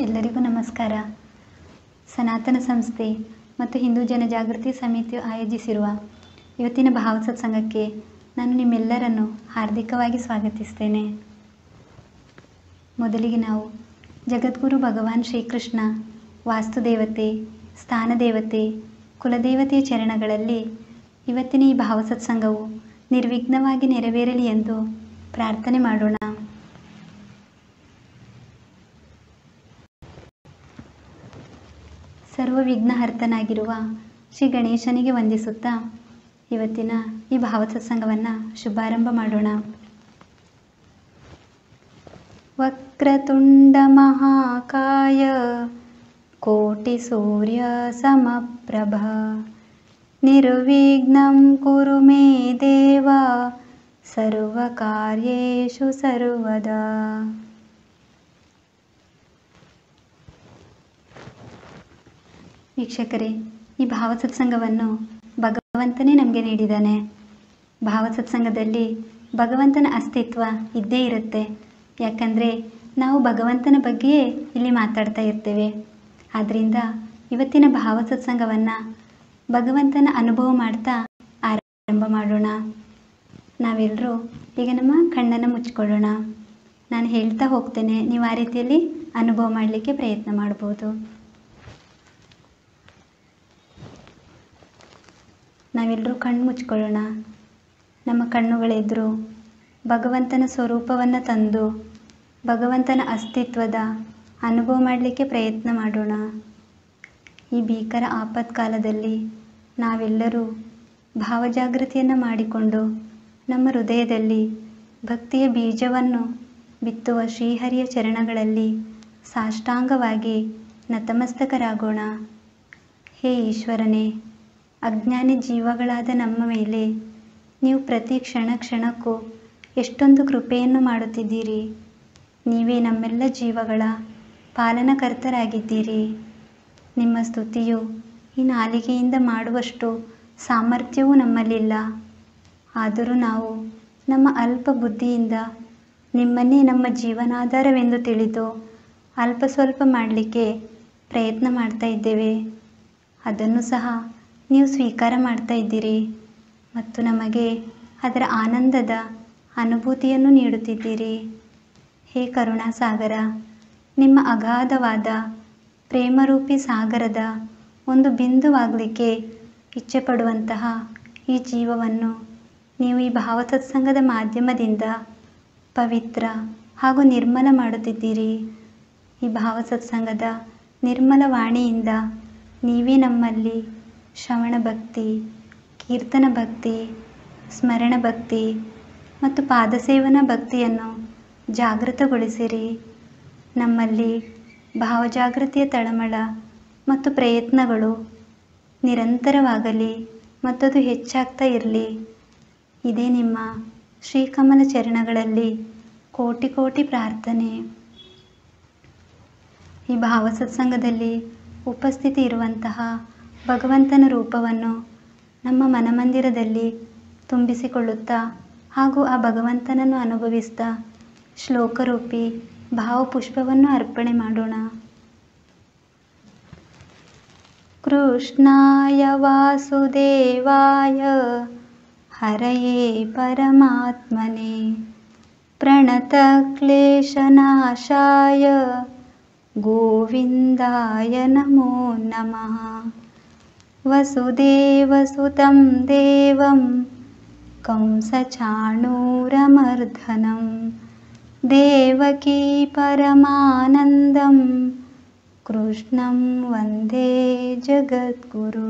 ಎಲ್ಲರಿಗೂ ನಮಸ್ಕಾರ ಸನಾತನ ಸಂಸ್ಥೆ ಮತ್ತು ಹಿಂದೂ ಜನಜಾಗೃತಿ ಸಮಿತಿಯು ಆಯೋಜಿಸಿರುವ ಇವತ್ತಿನ ಭಾವ ಸತ್ಸಂಗಕ್ಕೆ ನಾನು ನಿಮ್ಮೆಲ್ಲರನ್ನು ಹಾರ್ದಿಕವಾಗಿ ಸ್ವಾಗತಿಸ್ತೇನೆ ಮೊದಲಿಗೆ ನಾವು ಜಗದ್ಗುರು ಭಗವಾನ್ ಶ್ರೀಕೃಷ್ಣ ವಾಸ್ತುದೇವತೆ ಸ್ಥಾನದೇವತೆ ಕುಲದೇವತೆಯ ಚರಣಗಳಲ್ಲಿ ಇವತ್ತಿನ ಈ ಭಾವ ಸತ್ಸಂಗವು ನಿರ್ವಿಘ್ನವಾಗಿ ನೆರವೇರಲಿ ಎಂದು ಪ್ರಾರ್ಥನೆ ಮಾಡೋಣ ಸರ್ವ ವಿಘ್ನಹರ್ತನಾಗಿರುವ ಶ್ರೀ ಗಣೇಶನಿಗೆ ವಂದಿಸುತ್ತಾ ಇವತ್ತಿನ ಈ ಭಾವ ಸತ್ಸಂಗವನ್ನು ಶುಭಾರಂಭ ಮಾಡೋಣ ವಕ್ರತುಂಡ ಮಹಾಕಾಯ ಕೋಟಿ ಸೂರ್ಯ ಸಮಪ್ರಭ ನಿರ್ವಿಘ್ನಂ ಕುರು ಮೇ ದೇವ ಸರ್ವಕಾರ್ಯೇಷು ಸರ್ವದಾ ವೀಕ್ಷಕರೇ ಈ ಭಾವ ಸತ್ಸಂಗವನ್ನು ಭಗವಂತನೇ ನಮಗೆ ನೀಡಿದ್ದಾನೆ ಭಾವ ಸತ್ಸಂಗದಲ್ಲಿ ಭಗವಂತನ ಅಸ್ತಿತ್ವ ಇದ್ದೇ ಇರುತ್ತೆ ಯಾಕಂದರೆ ನಾವು ಭಗವಂತನ ಬಗ್ಗೆಯೇ ಇಲ್ಲಿ ಮಾತಾಡ್ತಾ ಇರ್ತೇವೆ ಆದ್ದರಿಂದ ಇವತ್ತಿನ ಭಾವ ಸತ್ಸಂಗವನ್ನು ಭಗವಂತನ ಅನುಭವ ಮಾಡ್ತಾ ಆರಂಭ ಮಾಡೋಣ ನಾವೆಲ್ಲರೂ ಈಗ ನಮ್ಮ ಕಣ್ಣನ್ನು ಮುಚ್ಕೊಳ್ಳೋಣ ನಾನು ಹೇಳ್ತಾ ಹೋಗ್ತೇನೆ ನೀವು ಆ ರೀತಿಯಲ್ಲಿ ಅನುಭವ ಮಾಡಲಿಕ್ಕೆ ಪ್ರಯತ್ನ ಮಾಡ್ಬೋದು ನಾವೆಲ್ಲರೂ ಕಣ್ಣು ಮುಚ್ಕೊಳ್ಳೋಣ ನಮ್ಮ ಕಣ್ಣುಗಳೆದುರು ಭಗವಂತನ ಸ್ವರೂಪವನ್ನು ತಂದು ಭಗವಂತನ ಅಸ್ತಿತ್ವದ ಅನುಭವ ಮಾಡಲಿಕ್ಕೆ ಪ್ರಯತ್ನ ಮಾಡೋಣ ಈ ಭೀಕರ ಆಪತ್ಕಾಲದಲ್ಲಿ ನಾವೆಲ್ಲರೂ ಭಾವಜಾಗೃತಿಯನ್ನು ಮಾಡಿಕೊಂಡು ನಮ್ಮ ಹೃದಯದಲ್ಲಿ ಭಕ್ತಿಯ ಬೀಜವನ್ನು ಬಿತ್ತುವ ಶ್ರೀಹರಿಯ ಚರಣಗಳಲ್ಲಿ ಸಾಷ್ಟಾಂಗವಾಗಿ ನತಮಸ್ತಕರಾಗೋಣ ಹೇ ಈಶ್ವರನೇ ಅಜ್ಞಾನಿ ಜೀವಗಳಾದ ನಮ್ಮ ಮೇಲೆ ನೀವು ಪ್ರತಿ ಕ್ಷಣ ಕ್ಷಣಕ್ಕೂ ಎಷ್ಟೊಂದು ಕೃಪೆಯನ್ನು ಮಾಡುತ್ತಿದ್ದೀರಿ ನೀವೇ ನಮ್ಮೆಲ್ಲ ಜೀವಗಳ ಪಾಲನಕರ್ತರಾಗಿದ್ದೀರಿ ನಿಮ್ಮ ಸ್ತುತಿಯು ಈ ನಾಲಿಗೆಯಿಂದ ಮಾಡುವಷ್ಟು ಸಾಮರ್ಥ್ಯವೂ ನಮ್ಮಲ್ಲಿಲ್ಲ ಆದರೂ ನಾವು ನಮ್ಮ ಅಲ್ಪ ಬುದ್ಧಿಯಿಂದ ನಿಮ್ಮನ್ನೇ ನಮ್ಮ ಜೀವನಾಧಾರವೆಂದು ತಿಳಿದು ಅಲ್ಪ ಸ್ವಲ್ಪ ಮಾಡಲಿಕ್ಕೆ ಪ್ರಯತ್ನ ಮಾಡ್ತಾ ಇದ್ದೇವೆ ಅದನ್ನು ಸಹ ನೀವು ಸ್ವೀಕಾರ ಮಾಡ್ತಾ ಇದ್ದೀರಿ ಮತ್ತು ನಮಗೆ ಅದರ ಆನಂದದ ಅನುಭೂತಿಯನ್ನು ನೀಡುತ್ತಿದ್ದೀರಿ ಹೇ ಕರುಣಾಸಾಗರ ನಿಮ್ಮ ಅಗಾಧವಾದ ಪ್ರೇಮರೂಪಿ ಸಾಗರದ ಒಂದು ಬಿಂದುವಾಗಲಿಕ್ಕೆ ಇಚ್ಛೆ ಪಡುವಂತಹ ಈ ಜೀವವನ್ನು ನೀವು ಈ ಭಾವಸತ್ಸಂಗದ ಮಾಧ್ಯಮದಿಂದ ಪವಿತ್ರ ಹಾಗೂ ನಿರ್ಮಲ ಮಾಡುತ್ತಿದ್ದೀರಿ ಈ ಭಾವಸತ್ಸಂಗದ ನಿರ್ಮಲ ವಾಣಿಯಿಂದ ನೀವೇ ನಮ್ಮಲ್ಲಿ ಶ್ರವಣ ಭಕ್ತಿ ಕೀರ್ತನ ಭಕ್ತಿ ಸ್ಮರಣ ಭಕ್ತಿ ಮತ್ತು ಪಾದಸೇವನ ಭಕ್ತಿಯನ್ನು ಜಾಗೃತಗೊಳಿಸಿರಿ ನಮ್ಮಲ್ಲಿ ಭಾವಜಾಗೃತಿಯ ತಳಮಳ ಮತ್ತು ಪ್ರಯತ್ನಗಳು ನಿರಂತರವಾಗಲಿ ಮತ್ತದು ಹೆಚ್ಚಾಗ್ತಾ ಇರಲಿ ಇದೇ ನಿಮ್ಮ ಶ್ರೀಕಮಲ ಚರಣಗಳಲ್ಲಿ ಕೋಟಿ ಕೋಟಿ ಪ್ರಾರ್ಥನೆ ಈ ಭಾವ ಸತ್ಸಂಗದಲ್ಲಿ ಉಪಸ್ಥಿತಿ ಇರುವಂತಹ ಭಗವಂತನ ರೂಪವನ್ನು ನಮ್ಮ ಮನಮಂದಿರದಲ್ಲಿ ತುಂಬಿಸಿಕೊಳ್ಳುತ್ತಾ ಹಾಗೂ ಆ ಭಗವಂತನನ್ನು ಅನುಭವಿಸ್ತಾ ಶ್ಲೋಕರೂಪಿ ಭಾವಪುಷ್ಪವನ್ನು ಅರ್ಪಣೆ ಮಾಡೋಣ ಕೃಷ್ಣಾಯ ವಾಸುದೇವಾಯ ಹರಯೇ ಪರಮಾತ್ಮನೆ ಪ್ರಣತಕ್ಲೇಶನಾಶಾಯ ಗೋವಿಂದಾಯ ನಮೋ ನಮಃ ವಸುದೇವಸುतं ದೇವಂ कंसचाणूरमर्दनं देवकी परमानन्दं ಕೃಷ್ಣಂ ವಂದೇ ಜಗದ್ಗುರು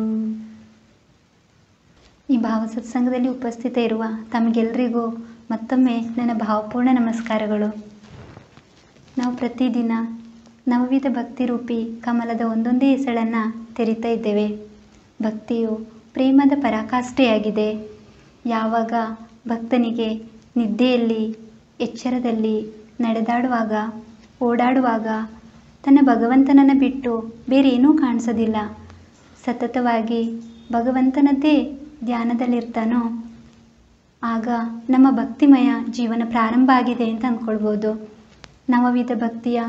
ಈ ಭಾವ ಸತ್ಸಂಗದಲ್ಲಿ ಉಪಸ್ಥಿತ ಇರುವ ತಮಗೆಲ್ಲರಿಗೂ ಮತ್ತೊಮ್ಮೆ ನನ್ನ ಭಾವಪೂರ್ಣ ನಮಸ್ಕಾರಗಳು ನಾವು ಪ್ರತಿದಿನ ನವವಿಧ ಭಕ್ತಿರೂಪಿ ಕಮಲದ ಒಂದೊಂದೇ ಹೆಸಳನ್ನು ತೆರಿತಾ ಇದ್ದೇವೆ ಭಕ್ತಿಯು ಪ್ರೇಮದ ಪರಾಕಾಷ್ಠೆಯಾಗಿದೆ ಯಾವಾಗ ಭಕ್ತನಿಗೆ ನಿದ್ದೆಯಲ್ಲಿ ಎಚ್ಚರದಲ್ಲಿ ನಡೆದಾಡುವಾಗ ಓಡಾಡುವಾಗ ತನ್ನ ಭಗವಂತನನ್ನು ಬಿಟ್ಟು ಬೇರೇನೂ ಕಾಣಿಸೋದಿಲ್ಲ ಸತತವಾಗಿ ಭಗವಂತನದ್ದೇ ಧ್ಯಾನದಲ್ಲಿರ್ತಾನೋ ಆಗ ನಮ್ಮ ಭಕ್ತಿಮಯ ಜೀವನ ಪ್ರಾರಂಭ ಆಗಿದೆ ಅಂತ ಅಂದ್ಕೊಳ್ಬೋದು ನವವಿಧ ಭಕ್ತಿಯ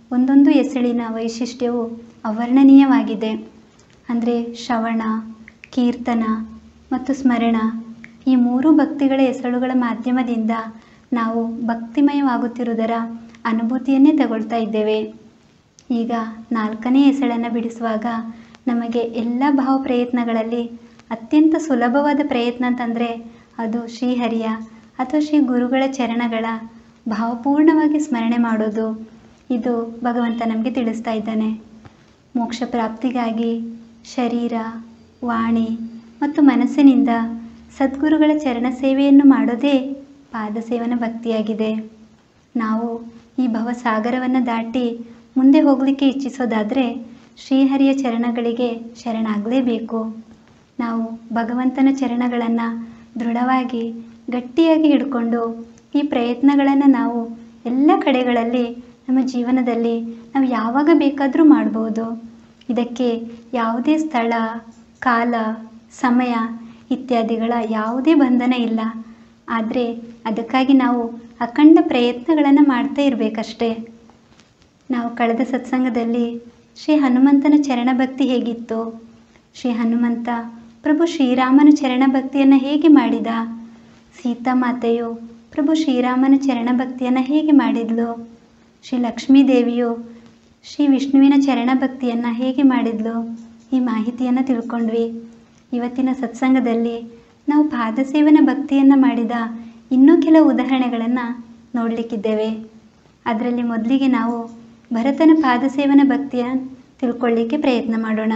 ಒಂದೊಂದು ಎಸಳಿನ ವೈಶಿಷ್ಟ್ಯವು ಅವರ್ಣನೀಯವಾಗಿದೆ ಅಂದರೆ ಶ್ರವಣ ಕೀರ್ತನ ಮತ್ತು ಸ್ಮರಣ ಈ ಮೂರು ಭಕ್ತಿಗಳ ಎಸಳುಗಳ ಮಾಧ್ಯಮದಿಂದ ನಾವು ಭಕ್ತಿಮಯವಾಗುತ್ತಿರುವುದರ ಅನುಭೂತಿಯನ್ನೇ ತಗೊಳ್ತಾ ಇದ್ದೇವೆ ಈಗ ನಾಲ್ಕನೇ ಎಸಳನ್ನು ಬಿಡಿಸುವಾಗ ನಮಗೆ ಎಲ್ಲ ಭಾವ ಪ್ರಯತ್ನಗಳಲ್ಲಿ ಅತ್ಯಂತ ಸುಲಭವಾದ ಪ್ರಯತ್ನ ಅಂತಂದರೆ ಅದು ಶ್ರೀಹರಿಯ ಅಥವಾ ಶ್ರೀ ಗುರುಗಳ ಚರಣಗಳ ಭಾವಪೂರ್ಣವಾಗಿ ಸ್ಮರಣೆ ಮಾಡೋದು ಇದು ಭಗವಂತ ನಮಗೆ ತಿಳಿಸ್ತಾ ಇದ್ದಾನೆ ಮೋಕ್ಷ ಪ್ರಾಪ್ತಿಗಾಗಿ ಶರೀರ ವಾಣಿ ಮತ್ತು ಮನಸ್ಸಿನಿಂದ ಸದ್ಗುರುಗಳ ಚರಣ ಸೇವೆಯನ್ನು ಮಾಡೋದೇ ಪಾದಸೇವನ ಭಕ್ತಿಯಾಗಿದೆ ನಾವು ಈ ಭವಸಾಗರವನ್ನು ದಾಟಿ ಮುಂದೆ ಹೋಗಲಿಕ್ಕೆ ಇಚ್ಛಿಸೋದಾದರೆ ಶ್ರೀಹರಿಯ ಚರಣಗಳಿಗೆ ಶರಣಾಗಲೇಬೇಕು ನಾವು ಭಗವಂತನ ಚರಣಗಳನ್ನು ದೃಢವಾಗಿ ಗಟ್ಟಿಯಾಗಿ ಹಿಡ್ಕೊಂಡು ಈ ಪ್ರಯತ್ನಗಳನ್ನು ನಾವು ಎಲ್ಲ ಕಡೆಗಳಲ್ಲಿ ನಮ್ಮ ಜೀವನದಲ್ಲಿ ನಾವು ಯಾವಾಗ ಬೇಕಾದರೂ ಮಾಡ್ಬೋದು ಇದಕ್ಕೆ ಯಾವುದೇ ಸ್ಥಳ ಕಾಲ ಸಮಯ ಇತ್ಯಾದಿಗಳ ಯಾವುದೇ ಬಂಧನ ಇಲ್ಲ ಆದರೆ ಅದಕ್ಕಾಗಿ ನಾವು ಅಖಂಡ ಪ್ರಯತ್ನಗಳನ್ನು ಮಾಡ್ತಾ ಇರಬೇಕಷ್ಟೇ ನಾವು ಕಳೆದ ಸತ್ಸಂಗದಲ್ಲಿ ಶ್ರೀ ಹನುಮಂತನ ಚರಣ ಭಕ್ತಿ ಹೇಗಿತ್ತು ಶ್ರೀ ಹನುಮಂತ ಪ್ರಭು ಶ್ರೀರಾಮನ ಚರಣ ಭಕ್ತಿಯನ್ನು ಹೇಗೆ ಮಾಡಿದ ಸೀತಾಮಾತೆಯು ಪ್ರಭು ಶ್ರೀರಾಮನ ಚರಣ ಭಕ್ತಿಯನ್ನು ಹೇಗೆ ಮಾಡಿದ್ಲು ಶ್ರೀ ಲಕ್ಷ್ಮೀದೇವಿಯು ಶ್ರೀ ವಿಷ್ಣುವಿನ ಚರಣ ಭಕ್ತಿಯನ್ನು ಹೇಗೆ ಮಾಡಿದ್ಲು ಈ ಮಾಹಿತಿಯನ್ನು ತಿಳ್ಕೊಂಡ್ವಿ ಇವತ್ತಿನ ಸತ್ಸಂಗದಲ್ಲಿ ನಾವು ಪಾದಸೇವನ ಭಕ್ತಿಯನ್ನು ಮಾಡಿದ ಇನ್ನೂ ಕೆಲವು ಉದಾಹರಣೆಗಳನ್ನು ನೋಡಲಿಕ್ಕಿದ್ದೇವೆ ಅದರಲ್ಲಿ ಮೊದಲಿಗೆ ನಾವು ಭರತನ ಪಾದಸೇವನ ಭಕ್ತಿಯ ತಿಳ್ಕೊಳ್ಳಿಕ್ಕೆ ಪ್ರಯತ್ನ ಮಾಡೋಣ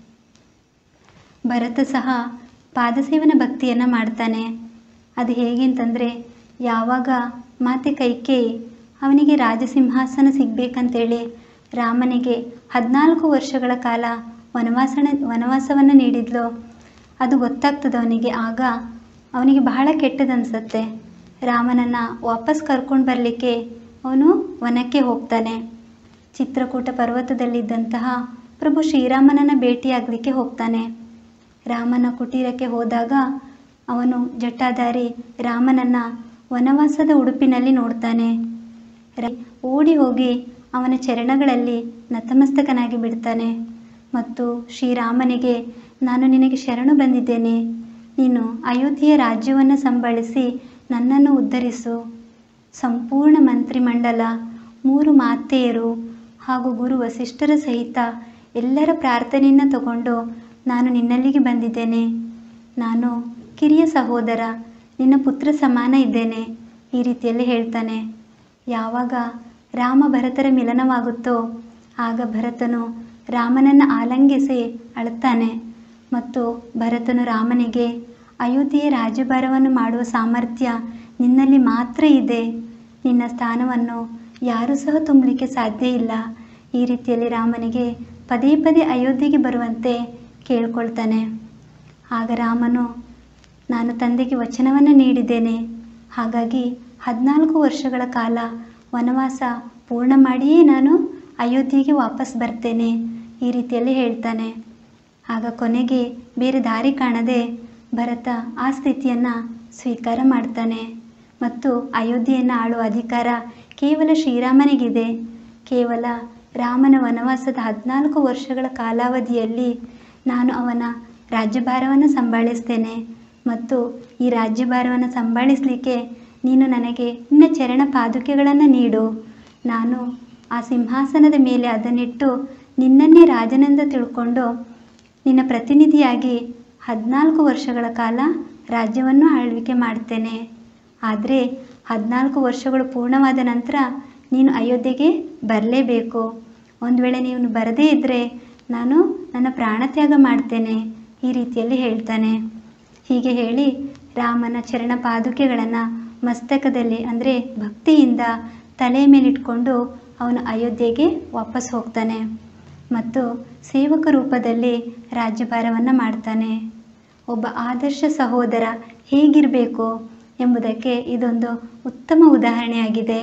ಭರತ ಸಹ ಪಾದಸೇವನ ಭಕ್ತಿಯನ್ನು ಮಾಡ್ತಾನೆ ಅದು ಹೇಗೆ ಅಂತಂದರೆ ಯಾವಾಗ ಮಾತೆ ಕೈಕೇಯಿ ಅವನಿಗೆ ರಾಜಸಿಂಹಾಸನ ಸಿಗಬೇಕಂತೇಳಿ ರಾಮನಿಗೆ ಹದಿನಾಲ್ಕು ವರ್ಷಗಳ ಕಾಲ ವನವಾಸನ ವನವಾಸವನ್ನು ನೀಡಿದ್ಲು ಅದು ಗೊತ್ತಾಗ್ತದೆ ಅವನಿಗೆ ಆಗ ಅವನಿಗೆ ಬಹಳ ಕೆಟ್ಟದನ್ಸುತ್ತೆ ರಾಮನನ್ನು ವಾಪಸ್ ಕರ್ಕೊಂಡು ಬರಲಿಕ್ಕೆ ಅವನು ವನಕ್ಕೆ ಹೋಗ್ತಾನೆ ಚಿತ್ರಕೂಟ ಪರ್ವತದಲ್ಲಿದ್ದಂತಹ ಪ್ರಭು ಶ್ರೀರಾಮನನ್ನು ಭೇಟಿಯಾಗಲಿಕ್ಕೆ ಹೋಗ್ತಾನೆ ರಾಮನ ಕುಟೀರಕ್ಕೆ ಹೋದಾಗ ಅವನು ಜಟಾಧಾರಿ ರಾಮನನ್ನು ವನವಾಸದ ಉಡುಪಿನಲ್ಲಿ ನೋಡ್ತಾನೆ ರ- ಓಡಿ ಹೋಗಿ ಅವನ ಚರಣಗಳಲ್ಲಿ ನತಮಸ್ತಕನಾಗಿ ಬಿಡ್ತಾನೆ ಮತ್ತು ಶ್ರೀರಾಮನಿಗೆ ನಾನು ನಿನಗೆ ಶರಣು ಬಂದಿದ್ದೇನೆ ನೀನು ಅಯೋಧ್ಯೆಯ ರಾಜ್ಯವನ್ನು ಸಂಭಾಳಿಸಿ ನನ್ನನ್ನು ಉದ್ಧರಿಸು ಸಂಪೂರ್ಣ ಮಂತ್ರಿಮಂಡಲ ಮೂರು ಮಾತೆಯರು ಹಾಗೂ ಗುರು ವಸಿಷ್ಠರ ಸಹಿತ ಎಲ್ಲರ ಪ್ರಾರ್ಥನೆಯನ್ನು ತಗೊಂಡು ನಾನು ನಿನ್ನಲ್ಲಿಗೆ ಬಂದಿದ್ದೇನೆ ನಾನು ಕಿರಿಯ ಸಹೋದರ ನಿನ್ನ ಪುತ್ರ ಸಮಾನ ಇದ್ದೇನೆ ಈ ರೀತಿಯಲ್ಲಿ ಹೇಳ್ತಾನೆ ಯಾವಾಗ ರಾಮ ಭರತರ ಮಿಲನವಾಗುತ್ತೋ ಆಗ ಭರತನು ರಾಮನನ್ನು ಆಲಂಗಿಸಿ ಅಳುತ್ತಾನೆ ಮತ್ತು ಭರತನು ರಾಮನಿಗೆ ಅಯೋಧ್ಯೆಯ ರಾಜ್ಯಭಾರವನ್ನು ಮಾಡುವ ಸಾಮರ್ಥ್ಯ ನಿನ್ನಲ್ಲಿ ಮಾತ್ರ ಇದೆ ನಿನ್ನ ಸ್ಥಾನವನ್ನು ಯಾರೂ ಸಹ ತುಂಬಲಿಕ್ಕೆ ಸಾಧ್ಯ ಇಲ್ಲ ಈ ರೀತಿಯಲ್ಲಿ ರಾಮನಿಗೆ ಪದೇ ಪದೇ ಅಯೋಧ್ಯೆಗೆ ಬರುವಂತೆ ಕೇಳ್ಕೊಳ್ತಾನೆ ಆಗ ರಾಮನು ನಾನು ತಂದೆಗೆ ವಚನವನ್ನು ನೀಡಿದ್ದೇನೆ ಹಾಗಾಗಿ ಹದಿನಾಲ್ಕು ವರ್ಷಗಳ ಕಾಲ ವನವಾಸ ಪೂರ್ಣ ಮಾಡಿಯೇ ನಾನು ಅಯೋಧ್ಯೆಗೆ ವಾಪಸ್ ಬರ್ತೇನೆ ಈ ರೀತಿಯಲ್ಲಿ ಹೇಳ್ತಾನೆ ಆಗ ಕೊನೆಗೆ ಬೇರೆ ದಾರಿ ಕಾಣದೆ ಭರತ ಆ ಸ್ಥಿತಿಯನ್ನು ಸ್ವೀಕಾರ ಮಾಡ್ತಾನೆ ಮತ್ತು ಅಯೋಧ್ಯೆಯನ್ನು ಆಳುವ ಅಧಿಕಾರ ಕೇವಲ ಶ್ರೀರಾಮನಿಗಿದೆ ಕೇವಲ ರಾಮನ ವನವಾಸದ ಹದಿನಾಲ್ಕು ವರ್ಷಗಳ ಕಾಲಾವಧಿಯಲ್ಲಿ ನಾನು ಅವನ ರಾಜ್ಯಭಾರವನ್ನು ಸಂಭಾಳಿಸ್ತೇನೆ ಮತ್ತು ಈ ರಾಜ್ಯಭಾರವನ್ನು ಸಂಭಾಳಿಸಲಿಕ್ಕೆ ನೀನು ನನಗೆ ನಿನ್ನ ಚರಣ ಪಾದುಕೆಗಳನ್ನು ನೀಡು ನಾನು ಆ ಸಿಂಹಾಸನದ ಮೇಲೆ ಅದನ್ನಿಟ್ಟು ನಿನ್ನನ್ನೇ ರಾಜನೆಂದು ತಿಳ್ಕೊಂಡು ನಿನ್ನ ಪ್ರತಿನಿಧಿಯಾಗಿ ಹದಿನಾಲ್ಕು ವರ್ಷಗಳ ಕಾಲ ರಾಜ್ಯವನ್ನು ಆಳ್ವಿಕೆ ಮಾಡ್ತೇನೆ ಆದರೆ ಹದಿನಾಲ್ಕು ವರ್ಷಗಳು ಪೂರ್ಣವಾದ ನಂತರ ನೀನು ಅಯೋಧ್ಯೆಗೆ ಬರಲೇಬೇಕು ಒಂದು ವೇಳೆ ನೀನು ಬರದೇ ಇದ್ದರೆ ನಾನು ನನ್ನ ಪ್ರಾಣತ್ಯಾಗ ಮಾಡ್ತೇನೆ ಈ ರೀತಿಯಲ್ಲಿ ಹೇಳ್ತಾನೆ ಹೀಗೆ ಹೇಳಿ ರಾಮನ ಚರಣ ಪಾದುಕೆಗಳನ್ನು ಮಸ್ತಕದಲ್ಲಿ ಅಂದರೆ ಭಕ್ತಿಯಿಂದ ತಲೆಯ ಮೇಲಿಟ್ಕೊಂಡು ಅವನು ಅಯೋಧ್ಯೆಗೆ ವಾಪಸ್ ಹೋಗ್ತಾನೆ ಮತ್ತು ಸೇವಕ ರೂಪದಲ್ಲಿ ರಾಜ್ಯಭಾರವನ್ನು ಮಾಡ್ತಾನೆ ಒಬ್ಬ ಆದರ್ಶ ಸಹೋದರ ಹೇಗಿರಬೇಕು ಎಂಬುದಕ್ಕೆ ಇದೊಂದು ಉತ್ತಮ ಉದಾಹರಣೆಯಾಗಿದೆ